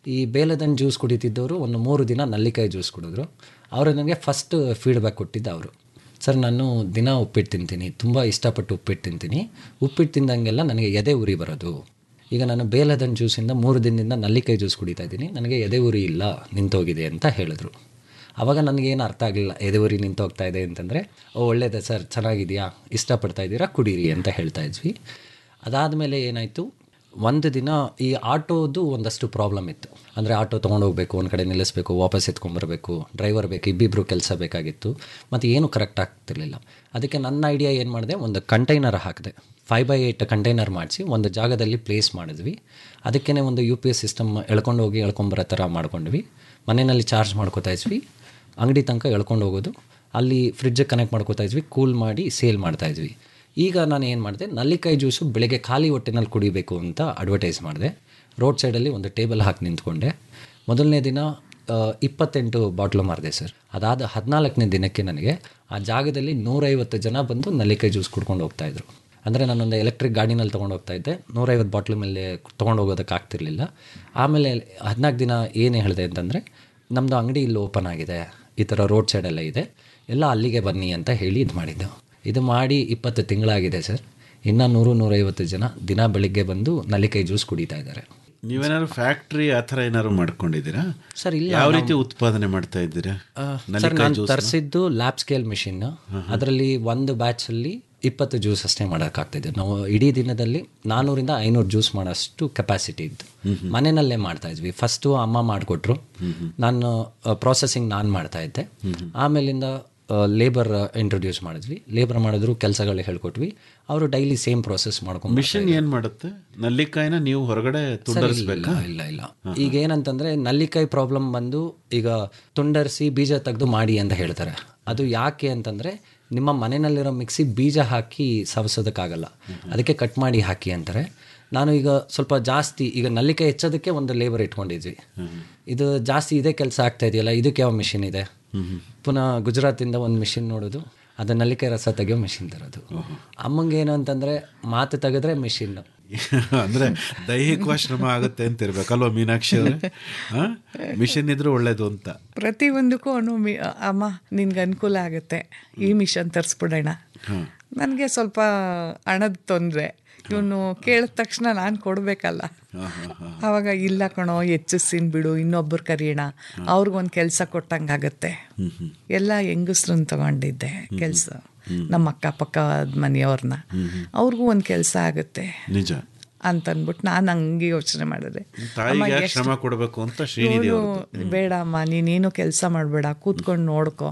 ಈ ಬೇಲದನ್ ಜ್ಯೂಸ್ ಕುಡಿತಿದ್ದವರು ಒಂದು ಮೂರು ದಿನ ನಲ್ಲಿಕಾಯಿ ಜ್ಯೂಸ್ ಕುಡಿದ್ರು ಅವರು ನನಗೆ ಫಸ್ಟ್ ಫೀಡ್ಬ್ಯಾಕ್ ಕೊಟ್ಟಿದ್ದು ಅವರು ಸರ್ ನಾನು ದಿನ ಉಪ್ಪಿಟ್ಟು ತಿಂತೀನಿ ತುಂಬ ಇಷ್ಟಪಟ್ಟು ಉಪ್ಪಿಟ್ಟು ತಿಂತೀನಿ ಉಪ್ಪಿಟ್ಟು ತಿಂದಂಗೆಲ್ಲ ನನಗೆ ಎದೆ ಉರಿ ಬರೋದು ಈಗ ನಾನು ಬೇಲದನ್ ಜ್ಯೂಸಿಂದ ಮೂರು ದಿನದಿಂದ ನಲ್ಲಿಕಾಯಿ ಜ್ಯೂಸ್ ಕುಡಿತಾ ಇದ್ದೀನಿ ನನಗೆ ಎದೆ ಉರಿ ಇಲ್ಲ ನಿಂತೋಗಿದೆ ಅಂತ ಹೇಳಿದ್ರು ಆವಾಗ ನನಗೇನು ಅರ್ಥ ಆಗಲಿಲ್ಲ ಎದೆ ಉರಿ ನಿಂತೋಗ್ತಾ ಇದೆ ಅಂತಂದರೆ ಓ ಒಳ್ಳೇದೇ ಸರ್ ಚೆನ್ನಾಗಿದೆಯಾ ಇಷ್ಟಪಡ್ತಾ ಇದ್ದೀರಾ ಕುಡೀರಿ ಅಂತ ಹೇಳ್ತಾ ಇದ್ವಿ ಅದಾದಮೇಲೆ ಏನಾಯಿತು ಒಂದು ದಿನ ಈ ಆಟೋದು ಒಂದಷ್ಟು ಪ್ರಾಬ್ಲಮ್ ಇತ್ತು ಅಂದರೆ ಆಟೋ ತೊಗೊಂಡೋಗ್ಬೇಕು ಒಂದು ಕಡೆ ನಿಲ್ಲಿಸ್ಬೇಕು ವಾಪಸ್ ಎತ್ಕೊಂಬರ್ಬೇಕು ಡ್ರೈವರ್ ಬೇಕು ಇಬ್ಬಿಬ್ಬರು ಕೆಲಸ ಬೇಕಾಗಿತ್ತು ಮತ್ತು ಏನು ಕರೆಕ್ಟ್ ಆಗ್ತಿರ್ಲಿಲ್ಲ ಅದಕ್ಕೆ ನನ್ನ ಐಡಿಯಾ ಏನು ಮಾಡಿದೆ ಒಂದು ಕಂಟೈನರ್ ಹಾಕಿದೆ ಫೈವ್ ಬೈ ಏಯ್ಟ್ ಕಂಟೈನರ್ ಮಾಡಿಸಿ ಒಂದು ಜಾಗದಲ್ಲಿ ಪ್ಲೇಸ್ ಮಾಡಿದ್ವಿ ಅದಕ್ಕೇ ಒಂದು ಯು ಪಿ ಎಸ್ ಸಿಸ್ಟಮ್ ಎಳ್ಕೊಂಡು ಹೋಗಿ ಎಳ್ಕೊಂಬರೋ ಥರ ಮಾಡ್ಕೊಂಡ್ವಿ ಮನೆಯಲ್ಲಿ ಚಾರ್ಜ್ ಮಾಡ್ಕೋತಾ ಇದ್ವಿ ಅಂಗಡಿ ತನಕ ಎಳ್ಕೊಂಡು ಹೋಗೋದು ಅಲ್ಲಿ ಫ್ರಿಡ್ಜಿಗೆ ಕನೆಕ್ಟ್ ಮಾಡ್ಕೋತಾ ಇದ್ವಿ ಕೂಲ್ ಮಾಡಿ ಸೇಲ್ ಮಾಡ್ತಾ ಇದ್ವಿ ಈಗ ನಾನು ಏನು ಮಾಡಿದೆ ನಲ್ಲಿಕಾಯಿ ಜ್ಯೂಸು ಬೆಳಗ್ಗೆ ಖಾಲಿ ಹೊಟ್ಟೆನಲ್ಲಿ ಕುಡಿಬೇಕು ಅಂತ ಅಡ್ವರ್ಟೈಸ್ ಮಾಡಿದೆ ರೋಡ್ ಸೈಡಲ್ಲಿ ಒಂದು ಟೇಬಲ್ ಹಾಕಿ ನಿಂತ್ಕೊಂಡೆ ಮೊದಲನೇ ದಿನ ಆ, ಇಪ್ಪತ್ತೆಂಟು ಬಾಟ್ಲು ಮಾರಿದೆ ಸರ್ ಅದಾದ ಹದಿನಾಲ್ಕನೇ ದಿನಕ್ಕೆ ನನಗೆ ಆ ಜಾಗದಲ್ಲಿ ನೂರೈವತ್ತು ಜನ ಬಂದು ನಲ್ಲಿಕಾಯಿ ಜ್ಯೂಸ್ ಕುಡ್ಕೊಂಡು ಹೋಗ್ತಾಯಿದ್ರು ಅಂದರೆ ನಾನೊಂದು ಎಲೆಕ್ಟ್ರಿಕ್ ಗಾಡಿನಲ್ಲಿ ತೊಗೊಂಡು ಹೋಗ್ತಾ ಇದ್ದೆ ನೂರೈವತ್ತು ಬಾಟ್ಲ್ ಮೇಲೆ ತೊಗೊಂಡು ಹೋಗೋದಕ್ಕೆ ಆಗ್ತಿರ್ಲಿಲ್ಲ ಆಮೇಲೆ ಹದಿನಾಲ್ಕು ದಿನ ಏನು ಹೇಳಿದೆ ಅಂತಂದರೆ ನಮ್ಮದು ಅಂಗಡಿ ಇಲ್ಲಿ ಓಪನ್ ಆಗಿದೆ ಈ ಥರ ರೋಡ್ ಸೈಡೆಲ್ಲ ಇದೆ ಎಲ್ಲ ಅಲ್ಲಿಗೆ ಬನ್ನಿ ಅಂತ ಹೇಳಿ ಇದು ಮಾಡಿದ್ದು ಇದು ಮಾಡಿ ಇಪ್ಪತ್ತು ತಿಂಗಳಾಗಿದೆ ಸರ್ ಇನ್ನೂ ನೂರು ನೂರೈವತ್ತು ಜನ ದಿನ ಬೆಳಿಗ್ಗೆ ಬಂದು ನಲ್ಲಿಕಾಯಿ ಜ್ಯೂಸ್ ಕುಡಿತಾ ಇದ್ದಾರೆ ನೀವೇನಾದ್ರು ಫ್ಯಾಕ್ಟ್ರಿ ಆ ಥರ ಏನಾದ್ರು ಮಾಡ್ಕೊಂಡಿದ್ದೀರಾ ಸರ್ ಇಲ್ಲ ಯಾವ ರೀತಿ ಉತ್ಪಾದನೆ ಮಾಡ್ತಾ ಇದ್ದೀರಾ ಸರ್ ನಾನು ತರಿಸಿದ್ದು ಲ್ಯಾಬ್ ಸ್ಕೇಲ್ ಮಿಷಿನ್ ಅದರಲ್ಲಿ ಒಂದು ಬ್ಯಾಚಲ್ಲಿ ಇಪ್ಪತ್ತು ಜ್ಯೂಸ್ ಅಷ್ಟೇ ಮಾಡೋಕ್ಕಾಗ್ತಿದೆ ನಾವು ಇಡೀ ದಿನದಲ್ಲಿ ನಾನ್ನೂರಿಂದ ಐನೂರು ಜ್ಯೂಸ್ ಮಾಡೋಷ್ಟು ಕೆಪಾಸಿಟಿ ಇತ್ತು ಮನೆಯಲ್ಲೇ ಮಾಡ್ತಾ ಇದ್ವಿ ಫಸ್ಟು ಅಮ್ಮ ಮಾಡಿಕೊಟ್ರು ನಾನು ಪ್ರಾಸೆಸಿಂಗ್ ನಾನು ಮಾಡ್ತಾ ಇದ್ದೆ ಆಮೇಲಿಂದ ಲೇಬರ್ ಇಂಟ್ರೊಡ್ಯೂಸ್ ಮಾಡಿದ್ವಿ ಲೇಬರ್ ಮಾಡಿದ್ರು ಕೆಲಸಗಳು ಹೇಳ್ಕೊಟ್ವಿ ಅವರು ಡೈಲಿ ಸೇಮ್ ಪ್ರಾಸೆಸ್ ಮಾಡ್ಕೊಂಡು ಮಿಷನ್ ಏನ್ ಮಾಡುತ್ತೆ ನಲ್ಲಿಕಾಯಿನ ನೀವು ಹೊರಗಡೆ ತುಂಡರಿಸ್ಬೇಕಾ ಇಲ್ಲ ಇಲ್ಲ ಈಗ ಏನಂತಂದ್ರೆ ನಲ್ಲಿಕಾಯಿ ಪ್ರಾಬ್ಲಮ್ ಬಂದು ಈಗ ತುಂಡರಿಸಿ ಬೀಜ ತೆಗೆದು ಮಾಡಿ ಅಂತ ಹೇಳ್ತಾರೆ ಅದು ಯಾಕೆ ಅಂತಂದ್ರೆ ನಿಮ್ಮ ಮನೆಯಲ್ಲಿರೋ ಮಿಕ್ಸಿ ಬೀಜ ಹಾಕಿ ಸವಸೋದಕ್ಕಾಗಲ್ಲ ಅದಕ್ಕೆ ಕಟ್ ಮಾಡಿ ಹಾಕಿ ಅಂತಾರೆ ನಾನು ಈಗ ಸ್ವಲ್ಪ ಜಾಸ್ತಿ ಈಗ ನಲ್ಲಿಕಾಯಿ ಹೆಚ್ಚೋದಕ್ಕೆ ಒಂದು ಲೇಬರ್ ಇಟ್ಕೊಂಡಿದ್ವಿ ಇದು ಜಾಸ್ತಿ ಇದೇ ಕೆಲಸ ಆಗ್ತಾ ಇದೆಯಲ್ಲ ಇದಕ್ಕೆ ಯಾವ ಮಿಷಿನ್ ಇದೆ ಪುನಃ ಗುಜರಾತಿಂದ ಒಂದು ಮಿಷಿನ್ ನೋಡೋದು ಅದು ನಲ್ಲಿಕಾಯಿ ರಸ ತೆಗೆಯೋ ಮಿಷಿನ್ ತರೋದು ಅಮ್ಮಂಗೆ ಏನು ಅಂತಂದರೆ ಮಾತು ತೆಗೆದ್ರೆ ಮಿಷಿನ್ನು ಅಂದ್ರೆ ದೈಹಿಕ ಶ್ರಮ ಆಗುತ್ತೆ ಅಂತ ಇರ್ಬೇಕಲ್ವಾ ಮೀನಾಕ್ಷಿ ಅವ್ರೆ ಮಿಷನ್ ಇದ್ರೆ ಒಳ್ಳೇದು ಅಂತ ಪ್ರತಿಯೊಂದಕ್ಕೂ ಅವನು ಮಿ ಅಮ್ಮ ನಿನ್ಗೆ ಅನುಕೂಲ ಆಗುತ್ತೆ ಈ ಮಿಷನ್ ತರಿಸ್ಬಿಡೋಣ ನನಗೆ ಸ್ವಲ್ಪ ಹಣದ ತೊಂದರೆ ಇವನು ಕೇಳಿದ ತಕ್ಷಣ ನಾನು ಕೊಡಬೇಕಲ್ಲ ಆವಾಗ ಇಲ್ಲ ಕಣೋ ಹೆಚ್ಚಿಸ್ತೀನಿ ಬಿಡು ಇನ್ನೊಬ್ಬರು ಕರೆಯೋಣ ಅವ್ರಿಗೊಂದು ಕೆಲಸ ಕೊಟ್ಟಂಗಾಗತ್ತೆ ಎಲ್ಲ ಹೆಂಗಸ್ರನ್ನ ತಗೊಂಡಿದ್ದೆ ಕೆಲಸ ನಮ್ಮ ಅಕ್ಕಪಕ್ಕ ಮನೆಯವ್ರನ್ನ ಅವ್ರಿಗೂ ಒಂದು ಕೆಲಸ ಆಗುತ್ತೆ ನಿಜ ಅಂತನ್ಬಿಟ್ಟು ನಾನು ಹಂಗೆ ಯೋಚನೆ ಮಾಡಿದೆ ತಾಯಿಗೆ ಯಾಕೆ ಶ್ರಮ ಕೊಡಬೇಕು ಅಂತ ಶ್ರೀನಿಧಿ ಇವ್ರು ಬೇಡಮ್ಮ ನೀನೇನು ಕೆಲಸ ಮಾಡಬೇಡ ಕೂತ್ಕೊಂಡು ನೋಡ್ಕೊ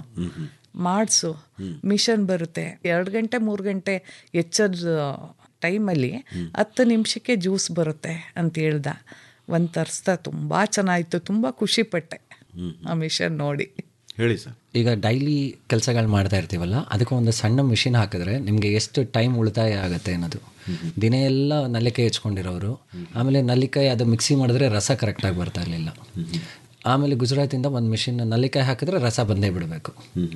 ಮಾಡಿಸು ಮಿಷನ್ ಬರುತ್ತೆ ಎರಡು ಗಂಟೆ ಮೂರು ಗಂಟೆ ಹೆಚ್ಚದ ಟೈಮಲ್ಲಿ ಹತ್ತು ನಿಮಿಷಕ್ಕೆ ಜ್ಯೂಸ್ ಬರುತ್ತೆ ಅಂತ ಹೇಳ್ದ ಒಂದು ತರಿಸ್ದ ತುಂಬ ಚೆನ್ನಾಗಿತ್ತು ತುಂಬ ಖುಷಿಪಟ್ಟೆ ಆ ಮಿಷನ್ ನೋಡಿ ಹೇಳಿ ಸರ್ ಈಗ ಡೈಲಿ ಕೆಲಸಗಳು ಮಾಡ್ತಾ ಇರ್ತೀವಲ್ಲ ಅದಕ್ಕೆ ಒಂದು ಸಣ್ಣ ಮಿಷಿನ್ ಹಾಕಿದ್ರೆ ನಿಮಗೆ ಎಷ್ಟು ಟೈಮ್ ಉಳಿತಾಯ ಆಗುತ್ತೆ ಅನ್ನೋದು ದಿನ ಎಲ್ಲ ನಲ್ಲಿಕಾಯಿ ಹೆಚ್ಕೊಂಡಿರೋರು ಆಮೇಲೆ ನಲ್ಲಿಕಾಯಿ ಅದು ಮಿಕ್ಸಿ ಮಾಡಿದ್ರೆ ರಸ ಕರೆಕ್ಟಾಗಿ ಬರ್ತಾ ಇರಲಿಲ್ಲ ಆಮೇಲೆ ಗುಜರಾತಿಂದ ಒಂದು ಮಿಷಿನ್ ನಲ್ಲಿಕಾಯಿ ಹಾಕಿದ್ರೆ ರಸ ಬಂದೇ ಬಿಡಬೇಕು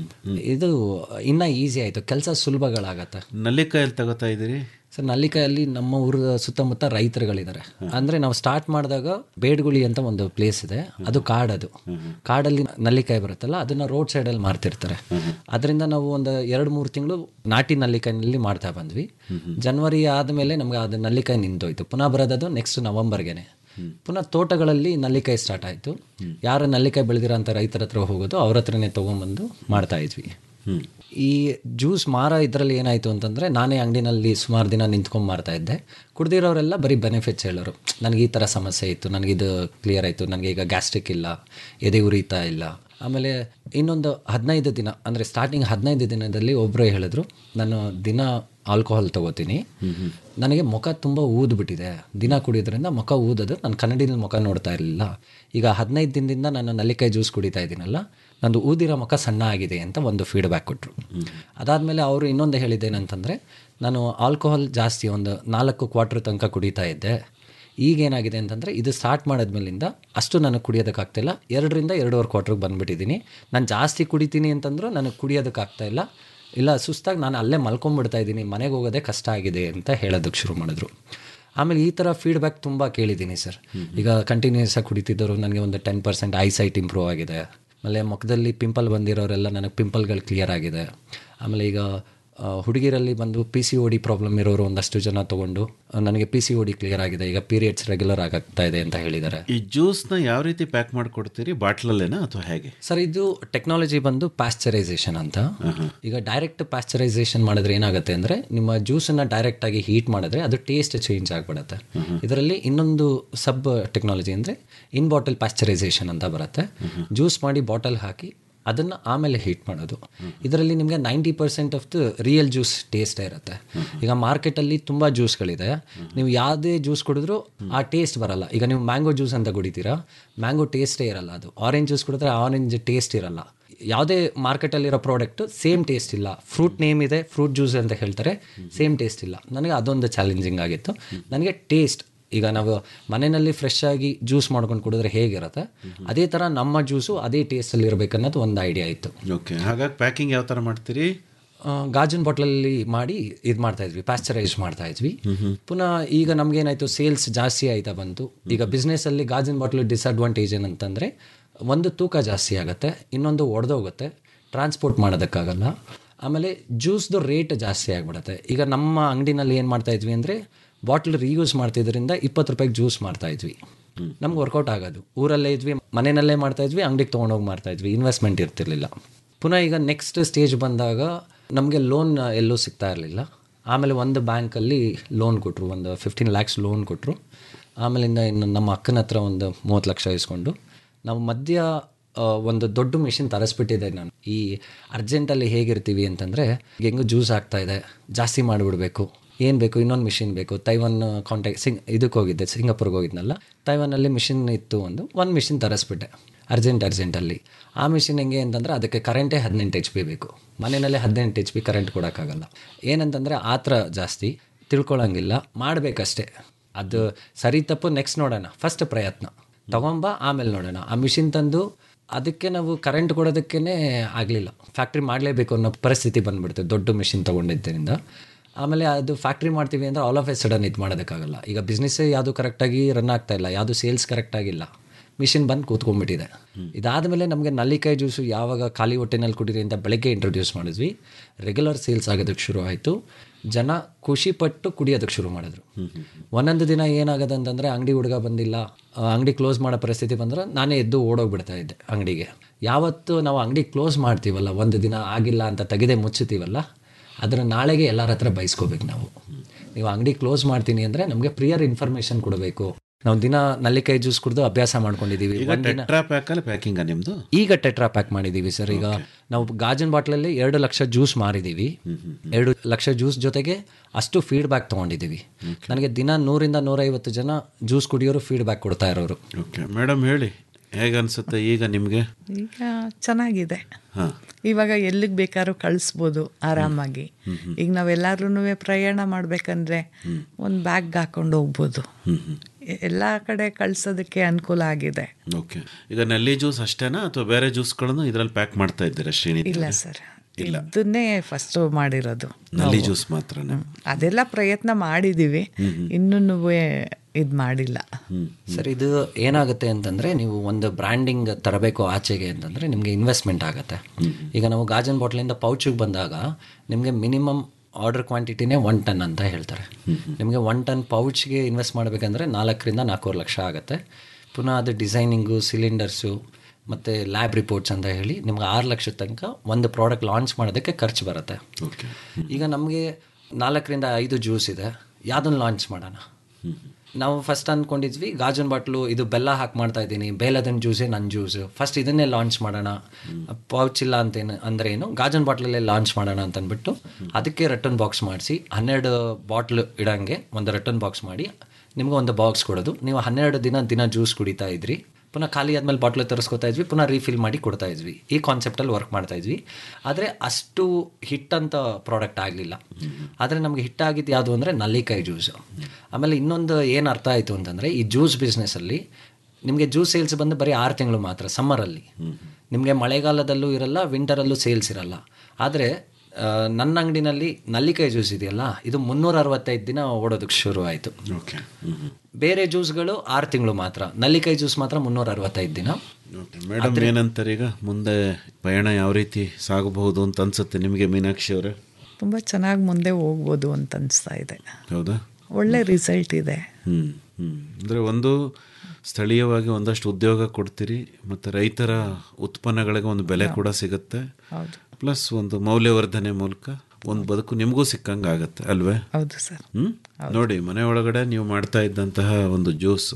ಇದು ಇನ್ನೂ ಈಸಿ ಆಯಿತು ಕೆಲಸ ಸುಲಭಗಳಾಗತ್ತೆ ನಲ್ಲಿಕಾಯಲ್ಲಿ ತಗೋತಾ ಇದ್ದೀರಿ ಸರ್ ನಲ್ಲಿಕಾಯಲ್ಲಿ ನಮ್ಮ ಊರ ಸುತ್ತಮುತ್ತ ರೈತರುಗಳಿದ್ದಾರೆ ಅಂದರೆ ನಾವು ಸ್ಟಾರ್ಟ್ ಮಾಡಿದಾಗ ಬೇಡ್ಗುಳಿ ಅಂತ ಒಂದು ಪ್ಲೇಸ್ ಇದೆ ಅದು ಕಾಡದು ಕಾಡಲ್ಲಿ ನಲ್ಲಿಕಾಯಿ ಬರುತ್ತಲ್ಲ ಅದನ್ನ ರೋಡ್ ಸೈಡಲ್ಲಿ ಮಾರ್ತಿರ್ತಾರೆ ಅದರಿಂದ ನಾವು ಒಂದು ಎರಡು ಮೂರು ತಿಂಗಳು ನಾಟಿ ನಲ್ಲಿಕಾಯಿನಲ್ಲಿ ಮಾಡ್ತಾ ಬಂದ್ವಿ ಜನವರಿ ಆದಮೇಲೆ ನಮ್ಗೆ ಅದು ನಲ್ಲಿಕಾಯಿ ನಿಂತೋಯ್ತು ಪುನಃ ಬರೋದದು ನೆಕ್ಸ್ಟ್ ನವಂಬರ್ಗೆನೆ ಪುನಃ ತೋಟಗಳಲ್ಲಿ ನಲ್ಲಿಕಾಯಿ ಸ್ಟಾರ್ಟ್ ಆಯಿತು ಯಾರು ನಲ್ಲಿಕಾಯಿ ಬೆಳೆದಿರೋ ಅಂತ ರೈತರ ಹತ್ರ ಹೋಗೋದು ಅವ್ರ ಹತ್ರನೇ ತೊಗೊಂಬಂದು ಮಾಡ್ತಾ ಇದ್ವಿ ಈ ಜ್ಯೂಸ್ ಮಾರ ಇದರಲ್ಲಿ ಏನಾಯಿತು ಅಂತಂದರೆ ನಾನೇ ಅಂಗಡಿನಲ್ಲಿ ಸುಮಾರು ದಿನ ನಿಂತ್ಕೊಂಡು ಮಾರ್ತಾ ಇದ್ದೆ ಕುಡ್ದಿರೋರೆಲ್ಲ ಬರೀ ಬೆನಿಫಿಟ್ಸ್ ಹೇಳೋರು ನನಗೆ ಈ ಥರ ಸಮಸ್ಯೆ ಇತ್ತು ನನಗಿದು ಕ್ಲಿಯರ್ ಆಯಿತು ನನಗೆ ಈಗ ಗ್ಯಾಸ್ಟ್ರಿಕ್ ಇಲ್ಲ ಎದೆ ಉರಿತಾ ಇಲ್ಲ ಆಮೇಲೆ ಇನ್ನೊಂದು ಹದಿನೈದು ದಿನ ಅಂದರೆ ಸ್ಟಾರ್ಟಿಂಗ್ ಹದಿನೈದು ದಿನದಲ್ಲಿ ಒಬ್ಬರು ಹೇಳಿದ್ರು ನಾನು ದಿನ ಆಲ್ಕೋಹಾಲ್ ತಗೋತೀನಿ ನನಗೆ ಮುಖ ತುಂಬ ಊದ್ಬಿಟ್ಟಿದೆ ದಿನ ಕುಡಿಯೋದ್ರಿಂದ ಮುಖ ಊದೋದು ನಾನು ಕನ್ನಡಿನಲ್ಲಿ ಮುಖ ನೋಡ್ತಾ ಇರಲಿಲ್ಲ ಈಗ ಹದಿನೈದು ದಿನದಿಂದ ನಾನು ನಲ್ಲಿಕಾಯಿ ಜ್ಯೂಸ್ ಕುಡಿತಾ ಇದ್ದೀನಲ್ಲ ನಂದು ಊದಿರೋ ಮುಖ ಸಣ್ಣ ಆಗಿದೆ ಅಂತ ಒಂದು ಫೀಡ್ಬ್ಯಾಕ್ ಕೊಟ್ಟರು ಅದಾದಮೇಲೆ ಅವರು ಇನ್ನೊಂದು ಹೇಳಿದ್ದೇನಂತಂದರೆ ನಾನು ಆಲ್ಕೋಹಾಲ್ ಜಾಸ್ತಿ ಒಂದು ನಾಲ್ಕು ಕ್ವಾರ್ಟ್ರ್ ತನಕ ಕುಡಿತಾ ಇದ್ದೆ ಈಗೇನಾಗಿದೆ ಅಂತಂದರೆ ಇದು ಸ್ಟಾರ್ಟ್ ಮಾಡಿದ್ಮೇಲಿಂದ ಅಷ್ಟು ನನಗೆ ಕುಡಿಯೋದಕ್ಕಾಗ್ತಾಯಿಲ್ಲ ಎರಡರಿಂದ ಎರಡೂವರೆ ಕ್ವಾರ್ಟ್ರಿಗೆ ಬಂದುಬಿಟ್ಟಿದ್ದೀನಿ ನಾನು ಜಾಸ್ತಿ ಕುಡಿತೀನಿ ಅಂತಂದರೂ ನನಗೆ ಕುಡಿಯೋದಕ್ಕಾಗ್ತಾ ಇಲ್ಲ ಇಲ್ಲ ಸುಸ್ತಾಗಿ ನಾನು ಅಲ್ಲೇ ಮಲ್ಕೊಂಡ್ಬಿಡ್ತಾ ಇದ್ದೀನಿ ಮನೆಗೆ ಹೋಗೋದೇ ಕಷ್ಟ ಆಗಿದೆ ಅಂತ ಹೇಳೋದಕ್ಕೆ ಶುರು ಮಾಡಿದ್ರು ಆಮೇಲೆ ಈ ಥರ ಫೀಡ್ಬ್ಯಾಕ್ ತುಂಬ ಕೇಳಿದ್ದೀನಿ ಸರ್ ಈಗ ಕಂಟಿನ್ಯೂಸ್ ಆಗಿ ಕುಡಿತಿದ್ದವರು ನನಗೆ ಒಂದು ಟೆನ್ ಪರ್ಸೆಂಟ್ ಐಸೈಟ್ ಇಂಪ್ರೂವ್ ಆಗಿದೆ ಆಮೇಲೆ ಮುಖದಲ್ಲಿ ಪಿಂಪಲ್ ಬಂದಿರೋರೆಲ್ಲ ನನಗೆ ಪಿಂಪಲ್ಗಳು ಕ್ಲಿಯರ್ ಆಗಿದೆ ಆಮೇಲೆ ಈಗ ಆ, ಹುಡುಗಿರಲ್ಲಿ ಬಂದು P C O D problem ಇರೋರು ಒಂದಷ್ಟು ಜನ ತೊಗೊಂಡು ಆ, ನನಗೆ P C O D clear ಆಗಿದೆ ಈಗ ಪೀರಿಯಡ್ಸ್ ರೆಗ್ಯುಲರ್ ಆಗ್ತಾ ಇದೆ ಅಂತ ಹೇಳಿದ್ದಾರೆ ಈ ಜ್ಯೂಸ್ನ ಯಾವ ರೀತಿ ಪ್ಯಾಕ್ ಮಾಡಿಕೊಡ್ತೀರಿ ಬಾಟ್ಲಲ್ಲೇನಾ ಅಥವಾ ಹೇಗೆ ಸರ್ ಇದು ಟೆಕ್ನಾಲಜಿ ಬಂದು ಪ್ಯಾಸ್ಚರೈಸೇಷನ್ ಅಂತ ಈಗ ಡೈರೆಕ್ಟ್ ಪ್ಯಾಸ್ಚರೈಸೇಷನ್ ಮಾಡಿದ್ರೆ ಏನಾಗುತ್ತೆ ಅಂದರೆ ನಿಮ್ಮ ಜ್ಯೂಸನ್ನು ಡೈರೆಕ್ಟ್ ಆಗಿ ಹೀಟ್ ಮಾಡಿದ್ರೆ ಅದು ಟೇಸ್ಟ್ ಚೇಂಜ್ ಆಗಿಬಿಡುತ್ತೆ ಇದರಲ್ಲಿ ಇನ್ನೊಂದು ಸಬ್ ಟೆಕ್ನಾಲಜಿ ಅಂದರೆ ಇನ್ ಬಾಟಲ್ ಪ್ಯಾಸ್ಚರೈಸೇಷನ್ ಅಂತ ಬರುತ್ತೆ ಜ್ಯೂಸ್ ಮಾಡಿ ಬಾಟಲ್ ಹಾಕಿ ಅದನ್ನು ಆಮೇಲೆ ಹೀಟ್ ಮಾಡೋದು ಇದರಲ್ಲಿ ನಿಮಗೆ ninety percent of the real juice ಟೇಸ್ಟೇ ಇರುತ್ತೆ ಈಗ ಮಾರ್ಕೆಟಲ್ಲಿ ತುಂಬ ಜ್ಯೂಸ್ಗಳಿದೆ ನೀವು ಯಾವುದೇ ಜ್ಯೂಸ್ ಕುಡಿದ್ರೂ ಆ ಟೇಸ್ಟ್ ಬರಲ್ಲ ಈಗ ನೀವು ಮ್ಯಾಂಗೋ ಜ್ಯೂಸ್ ಅಂತ ಕುಡಿತೀರಾ ಮ್ಯಾಂಗೋ ಟೇಸ್ಟೇ ಇರಲ್ಲ ಅದು ಆರೆಂಜ್ ಜ್ಯೂಸ್ ಕುಡಿದ್ರೆ ಆರೆಂಜ್ ಟೇಸ್ಟ್ ಇರಲ್ಲ ಯಾವುದೇ ಮಾರ್ಕೆಟಲ್ಲಿರೋ ಪ್ರಾಡಕ್ಟ್ ಸೇಮ್ ಟೇಸ್ಟ್ ಇಲ್ಲ ಫ್ರೂಟ್ ನೇಮ್ ಇದೆ ಫ್ರೂಟ್ ಜ್ಯೂಸ್ ಅಂತ ಹೇಳ್ತಾರೆ ಸೇಮ್ ಟೇಸ್ಟ್ ಇಲ್ಲ ನನಗೆ ಅದೊಂದು ಚಾಲೆಂಜಿಂಗ್ ಆಗಿತ್ತು ನನಗೆ ಟೇಸ್ಟ್ ಈಗ ನಾವು ಮನೆಯಲ್ಲಿ ಫ್ರೆಶ್ ಆಗಿ ಜ್ಯೂಸ್ ಮಾಡ್ಕೊಂಡು ಕುಡಿದ್ರೆ ಹೇಗಿರುತ್ತೆ ಅದೇ ಥರ ನಮ್ಮ ಜ್ಯೂಸು ಅದೇ ಟೇಸ್ಟಲ್ಲಿ ಇರಬೇಕನ್ನೋದು ಒಂದು ಐಡಿಯಾ ಇತ್ತು ಓಕೆ ಹಾಗಾಗಿ ಪ್ಯಾಕಿಂಗ್ ಯಾವ ಥರ ಮಾಡ್ತೀರಿ ಆ, ಗಾಜಿನ ಬಾಟ್ಲಲ್ಲಿ ಮಾಡಿ ಇದು ಮಾಡ್ತಾ ಇದ್ವಿ ಪ್ಯಾಸ್ಚರೈಸ್ ಮಾಡ್ತಾ ಇದ್ವಿ ಪುನಃ ಈಗ ನಮಗೇನಾಯಿತು ಸೇಲ್ಸ್ ಜಾಸ್ತಿ ಆಯ್ತಾ ಬಂತು ಈಗ ಬಿಸ್ನೆಸ್ಸಲ್ಲಿ ಗಾಜಿನ ಬಾಟ್ಲು ಡಿಸ್ಅಡ್ವಾಂಟೇಜ್ ಏನಂತಂದರೆ ಒಂದು ತೂಕ ಜಾಸ್ತಿ ಆಗುತ್ತೆ ಇನ್ನೊಂದು ಒಡೆದೋಗುತ್ತೆ ಟ್ರಾನ್ಸ್ಪೋರ್ಟ್ ಮಾಡೋದಕ್ಕಾಗಲ್ಲ ಆಮೇಲೆ ಜ್ಯೂಸ್ದು ರೇಟ್ ಜಾಸ್ತಿ ಆಗಿಬಿಡುತ್ತೆ ಈಗ ನಮ್ಮ ಅಂಗಡಿನಲ್ಲಿ ಏನು ಮಾಡ್ತಾ ಇದ್ವಿ ಅಂದರೆ ಬಾಟ್ಲ್ ರೀಯೂಸ್ ಮಾಡ್ತಿದ್ರಿಂದ ಇಪ್ಪತ್ತು ರೂಪಾಯಿಗೆ ಜ್ಯೂಸ್ ಮಾಡ್ತಾ ಇದ್ವಿ ನಮ್ಗೆ ವರ್ಕೌಟ್ ಆಗೋದು ಊರಲ್ಲೇ ಇದ್ವಿ ಮನೆಯಲ್ಲೇ ಮಾಡ್ತಾ ಇದ್ವಿ ಅಂಗಡಿಗೆ ತೊಗೊಂಡೋಗಿ ಮಾಡ್ತಾ ಇದ್ವಿ ಇನ್ವೆಸ್ಟ್ಮೆಂಟ್ ಇರ್ತಿರ್ಲಿಲ್ಲ ಪುನಃ ಈಗ ನೆಕ್ಸ್ಟ್ ಸ್ಟೇಜ್ ಬಂದಾಗ ನಮಗೆ ಲೋನ್ ಎಲ್ಲೂ ಸಿಗ್ತಾ ಇರಲಿಲ್ಲ ಆಮೇಲೆ ಒಂದು ಬ್ಯಾಂಕಲ್ಲಿ ಲೋನ್ ಕೊಟ್ಟರು ಒಂದು ಫಿಫ್ಟೀನ್ ಲ್ಯಾಕ್ಸ್ ಲೋನ್ ಕೊಟ್ಟರು ಆಮೇಲಿಂದ ಇನ್ನು ನಮ್ಮ ಅಕ್ಕನ ಹತ್ರ ಒಂದು ಮೂವತ್ತು ಲಕ್ಷ ಇಸ್ಕೊಂಡು ನಾವು ಮಧ್ಯ ಆ, ಒಂದು ದೊಡ್ಡ ಮಿಷಿನ್ ತರಿಸ್ಬಿಟ್ಟಿದ್ದೆ ನಾನು ಈ ಅರ್ಜೆಂಟಲ್ಲಿ ಹೇಗಿರ್ತೀವಿ ಅಂತಂದರೆ ಹೆಂಗೋ ಜ್ಯೂಸ್ ಆಗ್ತಾ ಇದೆ ಜಾಸ್ತಿ ಮಾಡಿಬಿಡ್ಬೇಕು ಏನು ಬೇಕು ಇನ್ನೊಂದು ಮಿಷಿನ್ ಬೇಕು ತೈವಾನ್ ಕಾಂಟ್ಯಾಕ್ಟ್ ಸಿಂಗ್ ಇದಕ್ಕೆ ಹೋಗಿದ್ದೆ ಸಿಂಗಾಪುರ್ಗೆ ಹೋಗಿದ್ನಲ್ಲ ತೈವಾನಲ್ಲಿ ಮಿಷಿನ್ ಇತ್ತು ಒಂದು ಒಂದು ಮಿಷಿನ್ ತರಿಸ್ಬಿಟ್ಟೆ ಅರ್ಜೆಂಟ್ ಅರ್ಜೆಂಟಲ್ಲಿ ಆ ಮಿಷಿನ್ ಹೆಂಗೆ ಅಂತಂದರೆ ಅದಕ್ಕೆ ಕರೆಂಟೇ ಹದಿನೆಂಟು ಎಚ್ ಪಿ ಬೇಕು ಮನೆಯಲ್ಲೇ ಹದಿನೆಂಟು ಎಚ್ ಪಿ ಕರೆಂಟ್ ಕೊಡೋಕ್ಕಾಗಲ್ಲ ಏನಂತಂದರೆ ಆತ್ರ ಜಾಸ್ತಿ ತಿಳ್ಕೊಳಂಗಿಲ್ಲ ಮಾಡಬೇಕಷ್ಟೇ ಅದು ಸರಿ ತಪ್ಪು ನೆಕ್ಸ್ಟ್ ನೋಡೋಣ ಫಸ್ಟ್ ಪ್ರಯತ್ನ ತಗೊಂಬ ಆಮೇಲೆ ನೋಡೋಣ ಆ ಮಿಷಿನ್ ತಂದು ಅದಕ್ಕೆ ನಾವು ಕರೆಂಟ್ ಕೊಡೋದಕ್ಕೇ ಆಗಲಿಲ್ಲ ಫ್ಯಾಕ್ಟ್ರಿ ಮಾಡಲೇಬೇಕು ಅನ್ನೋ ಪರಿಸ್ಥಿತಿ ಬಂದ್ಬಿಡ್ತು ದೊಡ್ಡ ಮಿಷಿನ್ ತೊಗೊಂಡಿದ್ದರಿಂದ ಆಮೇಲೆ ಅದು ಫ್ಯಾಕ್ಟ್ರಿ ಮಾಡ್ತೀವಿ ಅಂದರೆ ಆಲ್ ಆಫ್ ಎ ಸಡನ್ ಇದು ಮಾಡೋದಕ್ಕಾಗಲ್ಲ ಈಗ ಬಿಸ್ನೆಸ್ಸೇ ಯಾವುದು ಕರೆಕ್ಟಾಗಿ ರನ್ ಆಗ್ತಾ ಇಲ್ಲ ಯಾವುದು ಸೇಲ್ಸ್ ಕರೆಕ್ಟಾಗಿಲ್ಲ ಮಿಷಿನ್ ಬಂದು ಕೂತ್ಕೊಂಡ್ಬಿಟ್ಟಿದೆ ಇದಾದಮೇಲೆ ನಮಗೆ ನಲ್ಲಿಕಾಯಿ ಜ್ಯೂಸು ಯಾವಾಗ ಖಾಲಿ ಹೊಟ್ಟೆನಲ್ಲಿ ಕುಡೀರಿ ಅಂತ ಬೆಳಗ್ಗೆ ಇಂಟ್ರೊಡ್ಯೂಸ್ ಮಾಡಿದ್ವಿ ರೆಗ್ಯುಲರ್ ಸೇಲ್ಸ್ ಆಗೋದಕ್ಕೆ ಶುರು ಆಯಿತು ಜನ ಖುಷಿಪಟ್ಟು ಕುಡಿಯೋದಕ್ಕೆ ಶುರು ಮಾಡಿದ್ರು ಒಂದೊಂದು ದಿನ ಏನಾಗದೆ ಅಂತಂದರೆ ಅಂಗಡಿ ಹುಡುಗ ಬಂದಿಲ್ಲ ಅಂಗಡಿ ಕ್ಲೋಸ್ ಮಾಡೋ ಪರಿಸ್ಥಿತಿ ಬಂದ್ರೆ ನಾನೇ ಎದ್ದು ಓಡೋಗ್ಬಿಡ್ತಾ ಇದ್ದೆ ಅಂಗಡಿಗೆ ಯಾವತ್ತು ನಾವು ಅಂಗಡಿ ಕ್ಲೋಸ್ ಮಾಡ್ತೀವಲ್ಲ ಒಂದು ದಿನ ಆಗಿಲ್ಲ ಅಂತ ತೆಗೆದೇ ಮುಚ್ಚುತ್ತೀವಲ್ಲ ಅದರ ನಾಳೆಗೆ ಎಲ್ಲರ ಹತ್ರ ಬಯಸ್ಕೋಬೇಕು ನಾವು ನೀವು ಅಂಗಡಿ ಕ್ಲೋಸ್ ಮಾಡ್ತೀನಿ ಅಂದರೆ ನಮಗೆ ಪ್ರಿಯರ್ ಇನ್ಫಾರ್ಮೇಷನ್ ಕೊಡಬೇಕು ನಾವು ದಿನ ನಲ್ಲಿಕಾಯಿ ಜ್ಯೂಸ್ ಕುಡಿದು ಅಭ್ಯಾಸ ಮಾಡ್ಕೊಂಡಿದ್ದೀವಿ ಈಗ ಟೆಟ್ರಾ ಪ್ಯಾಕಲ್ಲಿ ಪ್ಯಾಕಿಂಗಾ ನಿಮ್ಮದು ಈಗ ಟೆಟ್ರಾ ಪ್ಯಾಕ್ ಮಾಡಿದ್ದೀವಿ ಸರ್ ಈಗ ನಾವು ಗಾಜಿನ ಬಾಟ್ಲಲ್ಲಿ ಎರಡು ಲಕ್ಷ ಜ್ಯೂಸ್ ಮಾರಿದ್ದೀವಿ ಎರಡು ಲಕ್ಷ ಜ್ಯೂಸ್ ಜೊತೆಗೆ ಅಷ್ಟು ಫೀಡ್ಬ್ಯಾಕ್ ತೊಗೊಂಡಿದ್ದೀವಿ ನನಗೆ ದಿನ ನೂರಿಂದ ನೂರೈವತ್ತು ಜನ ಜ್ಯೂಸ್ ಕುಡಿಯೋರು ಫೀಡ್ಬ್ಯಾಕ್ ಕೊಡ್ತಾ ಇರೋರು ಓಕೆ ಮೇಡಮ್ ಹೇಳಿ ಹೇಗೆ ಅನಿಸುತ್ತೆ ಈಗ ನಿಮಗೆ ಈಗ ಚೆನ್ನಾಗಿದೆ ಹಾಂ ಇವಾಗ ಎಲ್ಲಿಗೆ ಬೇಕಾದ್ರೂ ಕಳಿಸ್ಬೋದು ಆರಾಮಾಗಿ ಈಗ ನಾವೆಲ್ಲರೂ ಪ್ರಯಾಣ ಮಾಡ್ಬೇಕಂದ್ರೆ ಒಂದು ಬ್ಯಾಗ್ ಹಾಕೊಂಡು ಹೋಗ್ಬೋದು ಎಲ್ಲ ಕಡೆ ಕಳ್ಸೋದಕ್ಕೆ ಅನುಕೂಲ ಆಗಿದೆ ಓಕೆ ಈಗ ನಲ್ಲಿ ಜ್ಯೂಸ್ ಅಷ್ಟೇನಾ ಅಥವಾ ಬೇರೆ ಜ್ಯೂಸ್ಗಳನ್ನು ಇದರಲ್ಲಿ ಪ್ಯಾಕ್ ಮಾಡ್ತಾ ಇದ್ದೀರಾ ಶ್ರೀನಿ ಇಲ್ಲ ಸರ್ ಇದನ್ನೇ ಫಸ್ಟು ಮಾಡಿರೋದು ನಲ್ಲಿ ಜ್ಯೂಸ್ ಮಾತ್ರನೇ ಅದೆಲ್ಲ ಪ್ರಯತ್ನ ಮಾಡಿದ್ದೀವಿ ಇನ್ನೂ ಇದು ಮಾಡಿಲ್ಲ ಸರ್ ಇದು ಏನಾಗುತ್ತೆ ಅಂತಂದರೆ ನೀವು ಒಂದು ಬ್ರ್ಯಾಂಡಿಂಗ್ ತರಬೇಕು ಆಚೆಗೆ ಅಂತಂದರೆ ನಿಮಗೆ ಇನ್ವೆಸ್ಟ್ಮೆಂಟ್ ಆಗುತ್ತೆ ಈಗ ನಾವು ಗಾಜನ್ ಬಾಟ್ಲಿಂದ ಪೌಚಿಗೆ ಬಂದಾಗ ನಿಮಗೆ ಮಿನಿಮಮ್ ಆರ್ಡರ್ ಕ್ವಾಂಟಿಟಿನೇ ಒನ್ ಟನ್ ಅಂತ ಹೇಳ್ತಾರೆ ನಿಮಗೆ ಒನ್ ಟನ್ ಪೌಚ್ಗೆ ಇನ್ವೆಸ್ಟ್ ಮಾಡಬೇಕಂದ್ರೆ ನಾಲ್ಕರಿಂದ ನಾಲ್ಕೂವರೆ ಲಕ್ಷ ಆಗುತ್ತೆ ಪುನಃ ಅದು ಡಿಸೈನಿಂಗು ಸಿಲಿಂಡರ್ಸು ಮತ್ತು ಲ್ಯಾಬ್ ರಿಪೋರ್ಟ್ಸ್ ಅಂತ ಹೇಳಿ ನಿಮ್ಗೆ ಆರು ಲಕ್ಷದ ತನಕ ಒಂದು ಪ್ರಾಡಕ್ಟ್ ಲಾಂಚ್ ಮಾಡೋದಕ್ಕೆ ಖರ್ಚು ಬರುತ್ತೆ ಓಕೆ ಈಗ ನಮಗೆ ನಾಲ್ಕರಿಂದ ಐದು ಜ್ಯೂಸ್ ಇದೆ ಯಾವುದನ್ನು ಲಾಂಚ್ ಮಾಡೋಣ ನಾವು ಫಸ್ಟ್ ಅಂದ್ಕೊಂಡಿದ್ವಿ ಗಾಜನ್ ಬಾಟ್ಲು ಇದು ಬೆಲ್ಲ ಹಾಕಿ ಮಾಡ್ತಾ ಇದ್ದೀನಿ ಬೇಲದನ್ ಜ್ಯೂಸೇ ನನ್ನ ಜ್ಯೂಸು ಫಸ್ಟ್ ಇದನ್ನೇ ಲಾಂಚ್ ಮಾಡೋಣ ಪೌಚ್ ಇಲ್ಲ ಅಂತೇನು ಅಂದರೆ ಏನು ಗಾಜನ್ ಬಾಟ್ಲಲ್ಲೇ ಲಾಂಚ್ ಮಾಡೋಣ ಅಂತ ಅಂದ್ಬಿಟ್ಟು ಅದಕ್ಕೆ ರಿಟರ್ನ್ ಬಾಕ್ಸ್ ಮಾಡಿಸಿ ಹನ್ನೆರಡು ಬಾಟ್ಲ್ ಇಡಂಗೆ ಒಂದು ರಿಟರ್ನ್ ಬಾಕ್ಸ್ ಮಾಡಿ ನಿಮ್ಗೆ ಒಂದು ಬಾಕ್ಸ್ ಕೊಡೋದು ನೀವು ಹನ್ನೆರಡು ದಿನ ದಿನ ಜ್ಯೂಸ್ ಕುಡಿತಾ ಇದ್ರಿ ಪುನಃ ಖಾಲಿ ಆದಮೇಲೆ ಬಾಟ್ಲ್ ತರಿಸ್ಕೊತಾ ಇದ್ವಿ ಪುನಃ ರೀಫಿಲ್ ಮಾಡಿ ಕೊಡ್ತಾ ಇದ್ವಿ ಈ ಕಾನ್ಸೆಪ್ಟಲ್ಲಿ ವರ್ಕ್ ಮಾಡ್ತಾ ಇದ್ವಿ ಆದರೆ ಅಷ್ಟು ಹಿಟ್ ಅಂತ ಪ್ರಾಡಕ್ಟ್ ಆಗಲಿಲ್ಲ ಆದರೆ ನಮಗೆ ಹಿಟ್ ಆಗಿದ್ದು ಯಾವುದು ಅಂದರೆ ನಲ್ಲಿಕಾಯಿ ಜ್ಯೂಸು ಆಮೇಲೆ ಇನ್ನೊಂದು ಏನು ಅರ್ಥ ಆಯಿತು ಅಂತಂದರೆ ಈ ಜ್ಯೂಸ್ ಬಿಸ್ನೆಸ್ಸಲ್ಲಿ ನಿಮಗೆ ಜ್ಯೂಸ್ ಸೇಲ್ಸ್ ಬಂದು ಬರೀ ಆರು ತಿಂಗಳು ಮಾತ್ರ ಸಮ್ಮರಲ್ಲಿ ನಿಮಗೆ ಮಳೆಗಾಲದಲ್ಲೂ ಇರಲ್ಲ ವಿಂಟರಲ್ಲೂ ಸೇಲ್ಸ್ ಇರಲ್ಲ ಆದರೆ ಆ, ನನ್ನ ಅಂಗಡಿನಲ್ಲಿ ನಲ್ಲಿಕಾಯಿ ಜ್ಯೂಸ್ ಇದೆಯಲ್ಲ ಇದು ಮುನ್ನೂರ ಅರವತ್ತೈದು ದಿನ ಓಡೋದಕ್ಕೆ ಶುರು ಆಯಿತು ಓಕೆ ಹ್ಮ್ ಹ್ಮ್. ಬೇರೆ ಜ್ಯೂಸ್ಗಳು ಆರು ತಿಂಗಳು ಮಾತ್ರ ನಲ್ಲಿಕಾಯಿ ಜ್ಯೂಸ್ ಮಾತ್ರ ಮುನ್ನೂರ ಅರವತ್ತೈದು ದಿನ ಓಕೆ ಮೇಡಮ್ ಏನಂತಾರೆ ಈಗ ಮುಂದೆ ಪಯಣ ಯಾವ ರೀತಿ ಸಾಗಬಹುದು ಅಂತ ಅನ್ಸುತ್ತೆ ನಿಮಗೆ ಮೀನಾಕ್ಷಿ ಅವರೇ ತುಂಬ ಚೆನ್ನಾಗಿ ಮುಂದೆ ಹೋಗ್ಬೋದು ಅಂತ ಅನಿಸ್ತಾ ಇದೆ ಹೌದಾ ಒಳ್ಳೆ ರಿಸಲ್ಟ್ ಇದೆ ಹ್ಮ್ ಹ್ಮ್ ಅಂದರೆ ಒಂದು ಸ್ಥಳೀಯವಾಗಿ ಒಂದಷ್ಟು ಉದ್ಯೋಗ ಕೊಡ್ತೀರಿ ಮತ್ತು ರೈತರ ಉತ್ಪನ್ನಗಳಿಗೆ ಒಂದು ಬೆಲೆ ಕೂಡ ಸಿಗುತ್ತೆ ಹೌದು ಪ್ಲಸ್ ಒಂದು ಮೌಲ್ಯವರ್ಧನೆ ಮೂಲಕ ಒಂದು ಬದುಕು ನಿಮಗೂ ಸಿಕ್ಕಂಗೆ ಆಗತ್ತೆ ಅಲ್ವೇ ಹೌದು ಸರ್ ಹ್ಮ್ ನೋಡಿ ಮನೆ ಒಳಗಡೆ ನೀವು ಮಾಡ್ತಾ ಇದ್ದಂತಹ ಒಂದು ಜ್ಯೂಸ್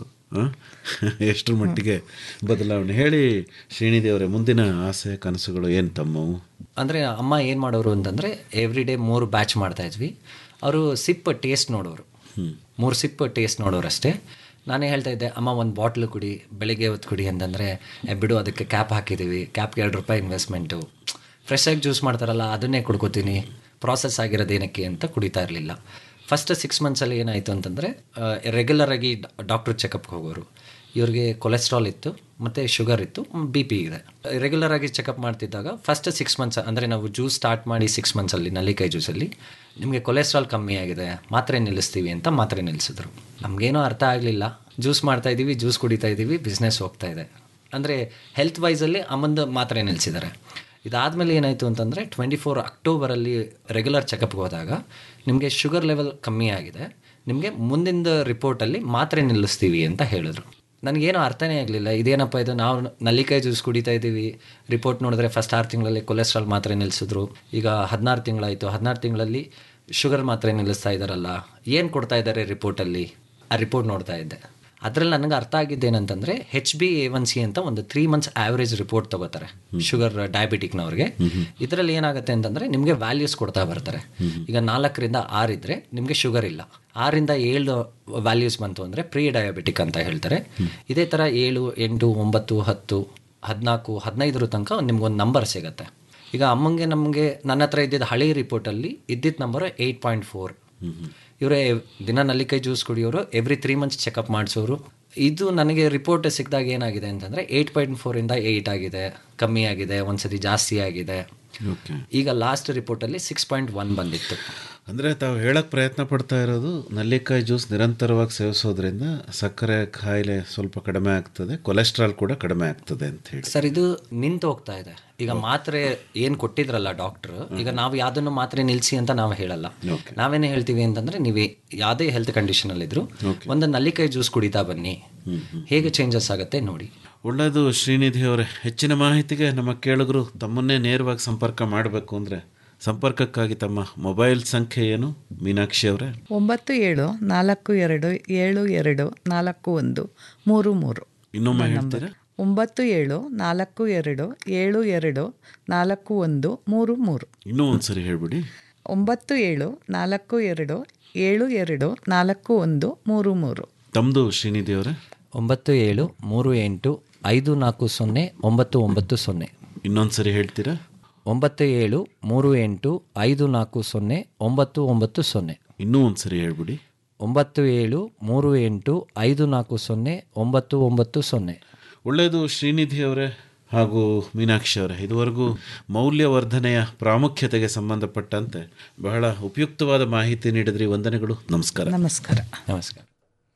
ಎಷ್ಟರ ಮಟ್ಟಿಗೆ ಬದಲಾವಣೆ ಹೇಳಿ ಶ್ರೀನಿಧಿ ಮುಂದಿನ ಆಸೆ ಕನಸುಗಳು ಏನು ತಮ್ಮವು ಅಂದರೆ ಅಮ್ಮ ಏನು ಮಾಡೋರು ಅಂತಂದರೆ ಎವ್ರಿ ಡೇ ಮೂರು ಬ್ಯಾಚ್ ಮಾಡ್ತಾ ಇದ್ವಿ ಅವರು ಸಿಪ್ ಟೇಸ್ಟ್ ನೋಡೋರು ಮೂರು ಸಿಪ್ ಟೇಸ್ಟ್ ನೋಡೋರು ಅಷ್ಟೇ ನಾನೇ ಹೇಳ್ತಾ ಇದ್ದೆ ಅಮ್ಮ ಒಂದು ಬಾಟ್ಲು ಕುಡಿ ಬೆಳಿಗ್ಗೆ ಹೊತ್ತು ಕುಡಿ ಅಂತಂದರೆ "ಏ, ಬಿಡು ಅದಕ್ಕೆ ಕ್ಯಾಪ್ ಹಾಕಿದ್ದೀವಿ ಕ್ಯಾಪ್ಗೆ ಎರಡು ರೂಪಾಯಿ ಇನ್ವೆಸ್ಟ್ಮೆಂಟು ಫ್ರೆಶ್ ಆಗಿ ಜ್ಯೂಸ್ ಮಾಡ್ತಾರಲ್ಲ ಅದನ್ನೇ ಕುಡ್ಕೋತೀನಿ ಪ್ರಾಸೆಸ್ ಆಗಿರೋದು ಏನಕ್ಕೆ ಅಂತ ಕುಡಿತಾ ಇರಲಿಲ್ಲ ಫಸ್ಟ್ ಸಿಕ್ಸ್ ಮಂತ್ಸಲ್ಲಿ ಏನಾಯಿತು ಅಂತಂದರೆ ರೆಗ್ಯುಲರ್ ಆಗಿ ಡಾಕ್ಟ್ರ್ ಚೆಕಪ್ಗೆ ಹೋಗೋರು ಇವ್ರಿಗೆ ಕೊಲೆಸ್ಟ್ರಾಲ್ ಇತ್ತು ಮತ್ತು ಶುಗರ್ ಇತ್ತು ಬಿ ಪಿ ಇದೆ ರೆಗ್ಯುಲರ್ ಆಗಿ ಚೆಕಪ್ ಮಾಡ್ತಿದ್ದಾಗ ಫಸ್ಟ್ ಸಿಕ್ಸ್ ಮಂತ್ಸ್ ಅಂದರೆ ನಾವು ಜ್ಯೂಸ್ ಸ್ಟಾರ್ಟ್ ಮಾಡಿ ಸಿಕ್ಸ್ ಮಂತ್ಸಲ್ಲಿ ನಲ್ಲಿಕಾಯಿ ಜ್ಯೂಸಲ್ಲಿ ನಿಮಗೆ ಕೊಲೆಸ್ಟ್ರಾಲ್ ಕಮ್ಮಿ ಆಗಿದೆ ಮಾತ್ರೆ ನಿಲ್ಲಿಸ್ತೀವಿ ಅಂತ ಮಾತ್ರೆ ನಿಲ್ಲಿಸಿದ್ರು ನಮಗೇನೋ ಅರ್ಥ ಆಗಲಿಲ್ಲ ಜ್ಯೂಸ್ ಮಾಡ್ತಾ ಇದ್ದೀವಿ ಜ್ಯೂಸ್ ಕುಡಿತಾ ಇದ್ದೀವಿ ಬಿಸ್ನೆಸ್ ಹೋಗ್ತಾ ಇದೆ ಅಂದರೆ ಹೆಲ್ತ್ ವೈಸಲ್ಲಿ ಅಮ್ಮಂದು ಮಾತ್ರೆ ನಿಲ್ಲಿಸಿದ್ದಾರೆ ಇದಾದಮೇಲೆ ಏನಾಯಿತು ಅಂತಂದರೆ ಟ್ವೆಂಟಿ ಫೋರ್ ಅಕ್ಟೋಬರಲ್ಲಿ ರೆಗ್ಯುಲರ್ ಚೆಕಪ್ಗೆ ಹೋದಾಗ ನಿಮಗೆ ಶುಗರ್ ಲೆವೆಲ್ ಕಮ್ಮಿ ಆಗಿದೆ ನಿಮಗೆ ಮುಂದಿನ ರಿಪೋರ್ಟಲ್ಲಿ ಮಾತ್ರೆ ನಿಲ್ಲಿಸ್ತೀವಿ ಅಂತ ಹೇಳಿದ್ರು ನನಗೇನು ಅರ್ಥನೇ ಆಗಲಿಲ್ಲ ಇದೇನಪ್ಪ ಇದು ನಾವು ನಲ್ಲಿಕಾಯಿ ಜ್ಯೂಸ್ ಕುಡಿತಾ ಇದ್ದೀವಿ ರಿಪೋರ್ಟ್ ನೋಡಿದ್ರೆ ಫಸ್ಟ್ ಆರು ತಿಂಗಳಲ್ಲಿ ಕೊಲೆಸ್ಟ್ರಾಲ್ ಮಾತ್ರೆ ನಿಲ್ಲಿಸಿದ್ರು ಈಗ ಹದಿನಾರು ತಿಂಗಳಾಯಿತು ಹದಿನಾರು ತಿಂಗಳಲ್ಲಿ ಶುಗರ್ ಮಾತ್ರೆ ನಿಲ್ಲಿಸ್ತಾ ಇದ್ದಾರಲ್ಲ ಏನು ಕೊಡ್ತಾ ಇದ್ದಾರೆ ರಿಪೋರ್ಟಲ್ಲಿ ಆ ರಿಪೋರ್ಟ್ ನೋಡ್ತಾ ಇದ್ದೆ ಅದರಲ್ಲಿ ನನಗೆ ಅರ್ಥ ಆಗಿದ್ದೇನಂತಂದರೆ H B A one C ಅಂತ ಒಂದು ತ್ರೀ ಮಂತ್ಸ್ ಆವ್ರೇಜ್ ರಿಪೋರ್ಟ್ ತಗೋತಾರೆ ಶುಗರ್ ಡಯಾಬಿಟಿಕ್ನವ್ರಿಗೆ ಇದರಲ್ಲಿ ಏನಾಗುತ್ತೆ ಅಂತಂದರೆ ನಿಮಗೆ ವ್ಯಾಲ್ಯೂಸ್ ಕೊಡ್ತಾ ಬರ್ತಾರೆ ಈಗ ನಾಲ್ಕರಿಂದ ಆರು ಇದ್ದರೆ ನಿಮಗೆ ಶುಗರ್ ಇಲ್ಲ ಆರಿಂದ ಏಳು ವ್ಯಾಲ್ಯೂಸ್ ಬಂತು ಅಂದರೆ ಪ್ರೀ ಡಯಾಬಿಟಿಕ್ ಅಂತ ಹೇಳ್ತಾರೆ ಇದೇ ಥರ ಏಳು ಎಂಟು ಒಂಬತ್ತು ಹತ್ತು ಹದಿನಾಲ್ಕು ಹದಿನೈದರ ತನಕ ನಿಮ್ಗೊಂದು ನಂಬರ್ ಸಿಗುತ್ತೆ ಈಗ ಅಮ್ಮಂಗೆ ನಮಗೆ ನನ್ನ ಹತ್ರ ಇದ್ದಿದ್ದ ಹಳೆ ರಿಪೋರ್ಟಲ್ಲಿ ಇದ್ದಿದ್ದ ನಂಬರ್ ಏಯ್ಟ್ ಪಾಯಿಂಟ್ ಫೋರ್ ಇವರೇ ದಿನ ನಲ್ಲಿಕಾಯಿ ಜ್ಯೂಸ್ ಕುಡಿಯೋರು ಎವ್ರಿ ತ್ರೀ ಮಂತ್ಸ್ ಚೆಕಪ್ ಮಾಡಿಸೋರು ಇದು ನನಗೆ ರಿಪೋರ್ಟ್ ಸಿಕ್ಕಿದಾಗ ಏನಾಗಿದೆ ಅಂತಂದರೆ ಏಯ್ಟ್ ಪಾಯಿಂಟ್ ಫೋರಿಂದ ಏಯ್ಟ್ ಆಗಿದೆ ಕಮ್ಮಿ ಆಗಿದೆ ಒಂದ್ಸತಿ ಜಾಸ್ತಿ ಆಗಿದೆ ಓಕೆ ಈಗ ಲಾಸ್ಟ್ ರಿಪೋರ್ಟಲ್ಲಿ ಸಿಕ್ಸ್ ಪಾಯಿಂಟ್ ಒನ್ ಬಂದಿತ್ತು ಅಂದರೆ ತಾವು ಹೇಳಕ್ಕೆ ಪ್ರಯತ್ನ ಪಡ್ತಾ ಇರೋದು ನಲ್ಲಿಕಾಯಿ ಜ್ಯೂಸ್ ನಿರಂತರವಾಗಿ ಸೇವಿಸೋದ್ರಿಂದ ಸಕ್ಕರೆ ಕಾಯಿಲೆ ಸ್ವಲ್ಪ ಕಡಿಮೆ ಆಗ್ತದೆ ಕೊಲೆಸ್ಟ್ರಾಲ್ ಕೂಡ ಕಡಿಮೆ ಆಗ್ತದೆ ಅಂತ ಹೇಳಿ ಸರ್ ಇದು ನಿಂತು ಹೋಗ್ತಾ ಇದೆ ಈಗ ಮಾತ್ರೆ ಏನು ಕೊಟ್ಟಿದ್ರಲ್ಲ ಡಾಕ್ಟ್ರ್ ಈಗ ನಾವು ಯಾವ್ದನ್ನು ಮಾತ್ರೆ ನಿಲ್ಲಿಸಿ ಅಂತ ನಾವು ಹೇಳಲ್ಲ ನಾವೇನೇ ಹೇಳ್ತೀವಿ ಅಂತಂದ್ರೆ ನೀವು ಯಾವುದೇ ಹೆಲ್ತ್ ಕಂಡೀಷನ್ ಅಲ್ಲಿದ್ರು ಒಂದು ನಲ್ಲಿಕಾಯಿ ಜ್ಯೂಸ್ ಕುಡಿತಾ ಬನ್ನಿ ಹೇಗೆ ಚೇಂಜಸ್ ಆಗುತ್ತೆ ನೋಡಿ ಒಳ್ಳೆಯದು ಶ್ರೀನಿಧಿ ಅವರೇ ಹೆಚ್ಚಿನ ಮಾಹಿತಿಗೆ ನಮ್ಮ ಕೇಳುಗರು ತಮ್ಮನ್ನೇ ನೇರವಾಗಿ ಸಂಪರ್ಕ ಮಾಡಬೇಕು ಅಂದರೆ ಸಂಪರ್ಕಕ್ಕಾಗಿ ತಮ್ಮ ಮೊಬೈಲ್ ಸಂಖ್ಯೆ ಏನು ಮೀನಾಕ್ಷಿ ಅವರೇ ಒಂಬತ್ತು ಏಳು ನಾಲ್ಕು ಎರಡು ಏಳು ಎರಡು ನಾಲ್ಕು ಒಂದು ಮೂರು ಮೂರು ಇನ್ನೊಮ್ಮೆ ಹೇಳ್ತೀರಾ ಒಂಬತ್ತು ಏಳು ನಾಲ್ಕು ಎರಡು ಏಳು ಎರಡು ನಾಲ್ಕು ಒಂದು ಮೂರು ಮೂರು ಇನ್ನೂ ಒಂದ್ಸರಿ ಹೇಳ್ಬಿಡಿ ಒಂಬತ್ತು ಏಳು ನಾಲ್ಕು ಎರಡು ಏಳು ಎರಡು ನಾಲ್ಕು ಒಂದು ಮೂರು ಮೂರು ತಮ್ಮದು ಶ್ರೀನಿಧಿ ಅವರೇ ಒಂಬತ್ತು ಏಳು ಮೂರು ಎಂಟು ಐದು ನಾಲ್ಕು ಸೊನ್ನೆ ಒಂಬತ್ತು ಒಂಬತ್ತು ಸೊನ್ನೆ ಇನ್ನೊಂದು ಸರಿ ಹೇಳ್ತೀರಾ ಒಂಬತ್ತು ಏಳು ಮೂರು ಎಂಟು ಐದು ನಾಲ್ಕು ಸೊನ್ನೆ ಒಂಬತ್ತು ಒಂಬತ್ತು ಸೊನ್ನೆ ಇನ್ನೂ ಒಂದು ಸರಿ ಹೇಳ್ಬಿಡಿ ಒಂಬತ್ತು ಏಳು ಮೂರು ಎಂಟು ಐದು ನಾಲ್ಕು ಸೊನ್ನೆ ಒಂಬತ್ತು ಒಂಬತ್ತು ಸೊನ್ನೆ ಒಳ್ಳೆಯದು ಶ್ರೀನಿಧಿ ಅವರೇ ಹಾಗೂ ಮೀನಾಕ್ಷಿ ಅವರೇ ಇದುವರೆಗೂ ಮೌಲ್ಯವರ್ಧನೆಯ ಪ್ರಾಮುಖ್ಯತೆಗೆ ಸಂಬಂಧಪಟ್ಟಂತೆ ಬಹಳ ಉಪಯುಕ್ತವಾದ ಮಾಹಿತಿ ನೀಡಿದ್ರಿ ವಂದನೆಗಳು ನಮಸ್ಕಾರ ನಮಸ್ಕಾರ ನಮಸ್ಕಾರ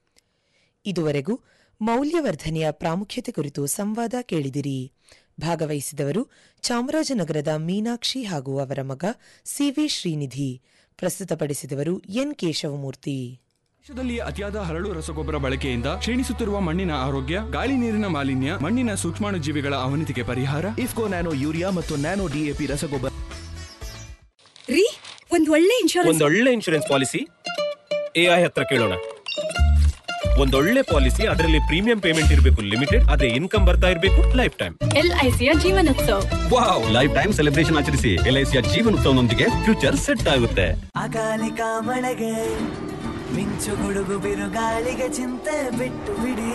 ಇದುವರೆಗೂ ಮೌಲ್ಯವರ್ಧನೆಯ ಪ್ರಾಮುಖ್ಯತೆ ಕುರಿತು ಸಂವಾದ ಕೇಳಿದಿರಿ ಭಾಗವಹಿಸಿದವರು ಚಾಮರಾಜನಗರದ ಮೀನಾಕ್ಷಿ ಹಾಗೂ ಅವರ ಮಗ ಸಿವಿ ಶ್ರೀನಿಧಿ ಪ್ರಸ್ತುತಪಡಿಸಿದವರು ಎನ್ ಕೇಶವಮೂರ್ತಿ ದೇಶದಲ್ಲಿ ಅತಿಯಾದ ಹರಳು ರಸಗೊಬ್ಬರ ಬಳಕೆಯಿಂದ ಕ್ಷೀಣಿಸುತ್ತಿರುವ ಮಣ್ಣಿನ ಆರೋಗ್ಯ ಗಾಳಿ ನೀರಿನ ಮಾಲಿನ್ಯ ಮಣ್ಣಿನ ಸೂಕ್ಷ್ಮಾಣುಜೀವಿಗಳ ಅವನತಿಗೆ ಪರಿಹಾರ ಇಫ್ಕೋ ನ್ಯಾನೋ ಯೂರಿಯಾ ಮತ್ತು ನ್ಯಾನೋ ಡಿಎಪಿ ರಸಗೊಬ್ಬರ ರೀ ಒಂದ್ ಒಳ್ಳೆ ಇನ್ಶೂರೆನ್ಸ್ ಒಂದೊಳ್ಳೆ ಇನ್ಶೂರೆನ್ಸ್ ಪಾಲಿಸಿ ಎಐ ಹತ್ರ ಕೇಳೋಣ ಒಂದೊಳ್ಳೆ ಪಾಲಿಸಿ ಅದರಲ್ಲಿ ಪ್ರೀಮಿಯಂ ಪೇಮೆಂಟ್ ಇರಬೇಕು ಲಿಮಿಟೆಡ್ ಅದೇ ಇನ್ಕಮ್ ಬರ್ತಾ ಇರಬೇಕು ಲೈಫ್ ಟೈಮ್ ಎಲ್ ಐ ಸಿಯ ಜೀವನೋತ್ಸವ ವಾವ್ ಲೈಫ್ ಟೈಮ್ ಸೆಲೆಬ್ರೇಷನ್ ಆಚರಿಸಿ ಎಲ್ಐಸಿಯ ಜೀವನ ಉತ್ಸವನೊಂದಿಗೆ ಫ್ಯೂಚರ್ ಸೆಟ್ ಆಗುತ್ತೆ ಅಕಾಲಿಕ ಮಳೆಗೆ ಮಿಂಚು ಗುಡುಗು ಬಿರುಗಾಳಿಗೆ ಚಿಂತೆ ಬಿಟ್ಟು ಬಿಡಿ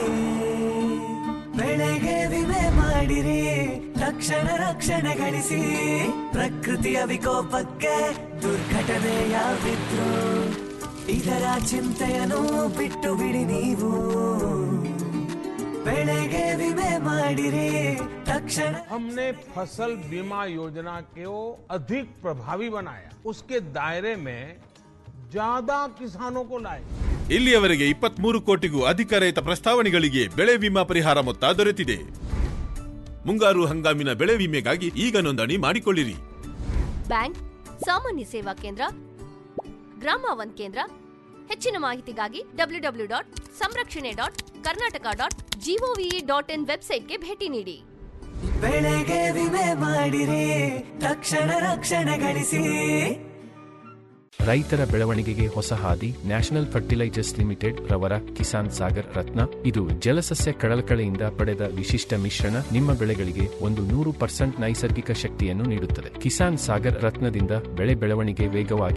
ಬೆಳೆಗೆ ವಿಮೆ ಮಾಡಿರಿ ತಕ್ಷಣ ರಕ್ಷಣೆ ಗಳಿಸಿ ಪ್ರಕೃತಿಯ ವಿಕೋಪಕ್ಕೆ ದುರ್ಘಟನೆ ಯಾವಿದ್ರು ಇದರ ಚಿಂತೆಯನ್ನು ಬಿಟ್ಟು ಬಿಡಿ ನೀವು ಬೆಳೆಗೆ ವಿಮೆ ಮಾಡಿರಿ तक्षण हमने फसल बीमा योजना को अधिक प्रभावी बनाया उसके दायरे में ज्यादा किसानों को लाए ಇಲ್ಲಿಯವರೆಗೆ ಇಪ್ಪತ್ಮೂರು ಕೋಟಿಗೂ ಅಧಿಕ ರೈತ ಪ್ರಸ್ತಾವನೆಗಳಿಗೆ ಬೆಳೆ ವಿಮಾ ಪರಿಹಾರ ಮೊತ್ತ ದೊರೆತಿದೆ ಮುಂಗಾರು ಹಂಗಾಮಿನ ಬೆಳೆ ವಿಮೆಗಾಗಿ ಈಗ ನೋಂದಣಿ ಮಾಡಿಕೊಳ್ಳಿರಿ ಬ್ಯಾಂಕ್ ಸಾಮಾನ್ಯ ಸೇವಾ ಕೇಂದ್ರ ಗ್ರಾಮ ಒಂದ್ ಕೇಂದ್ರ ಹೆಚ್ಚಿನ ಮಾಹಿತಿಗಾಗಿ ಡಬ್ಲ್ಯೂ ಡಬ್ಲ್ಯೂ ಡಾಟ್ ಸಂರಕ್ಷಣೆ dot Karnataka dot G O V dot in ವೆಬ್ಸೈಟ್ಗೆ ಭೇಟಿ ನೀಡಿ ಬೆಳೆಗೆ ವಿಮೆ ಮಾಡಿರಿ ತಕ್ಷಣ ರಕ್ಷಣೆ ಗಳಿಸಿ ರೈತರ ಬೆಳವಣಿಗೆಗೆ ಹೊಸ ಹಾದಿ ನ್ಯಾಷನಲ್ ಫರ್ಟಿಲೈಜರ್ಸ್ ಲಿಮಿಟೆಡ್ ರವರ ಕಿಸಾನ್ ಸಾಗರ್ ರತ್ನ ಇದು ಜಲಸಸ್ಯ ಕಳಕಳೆಯಿಂದ ಪಡೆದ ವಿಶಿಷ್ಟ ಮಿಶ್ರಣ ನಿಮ್ಮ ಬೆಳೆಗಳಿಗೆ ಒಂದು ನೂರು ಪರ್ಸೆಂಟ್ ನೈಸರ್ಗಿಕ ಶಕ್ತಿಯನ್ನು ನೀಡುತ್ತದೆ ಕಿಸಾನ್ ಸಾಗರ್ ರತ್ನದಿಂದ ಬೆಳೆ ಬೆಳವಣಿಗೆ ವೇಗವಾಗಿ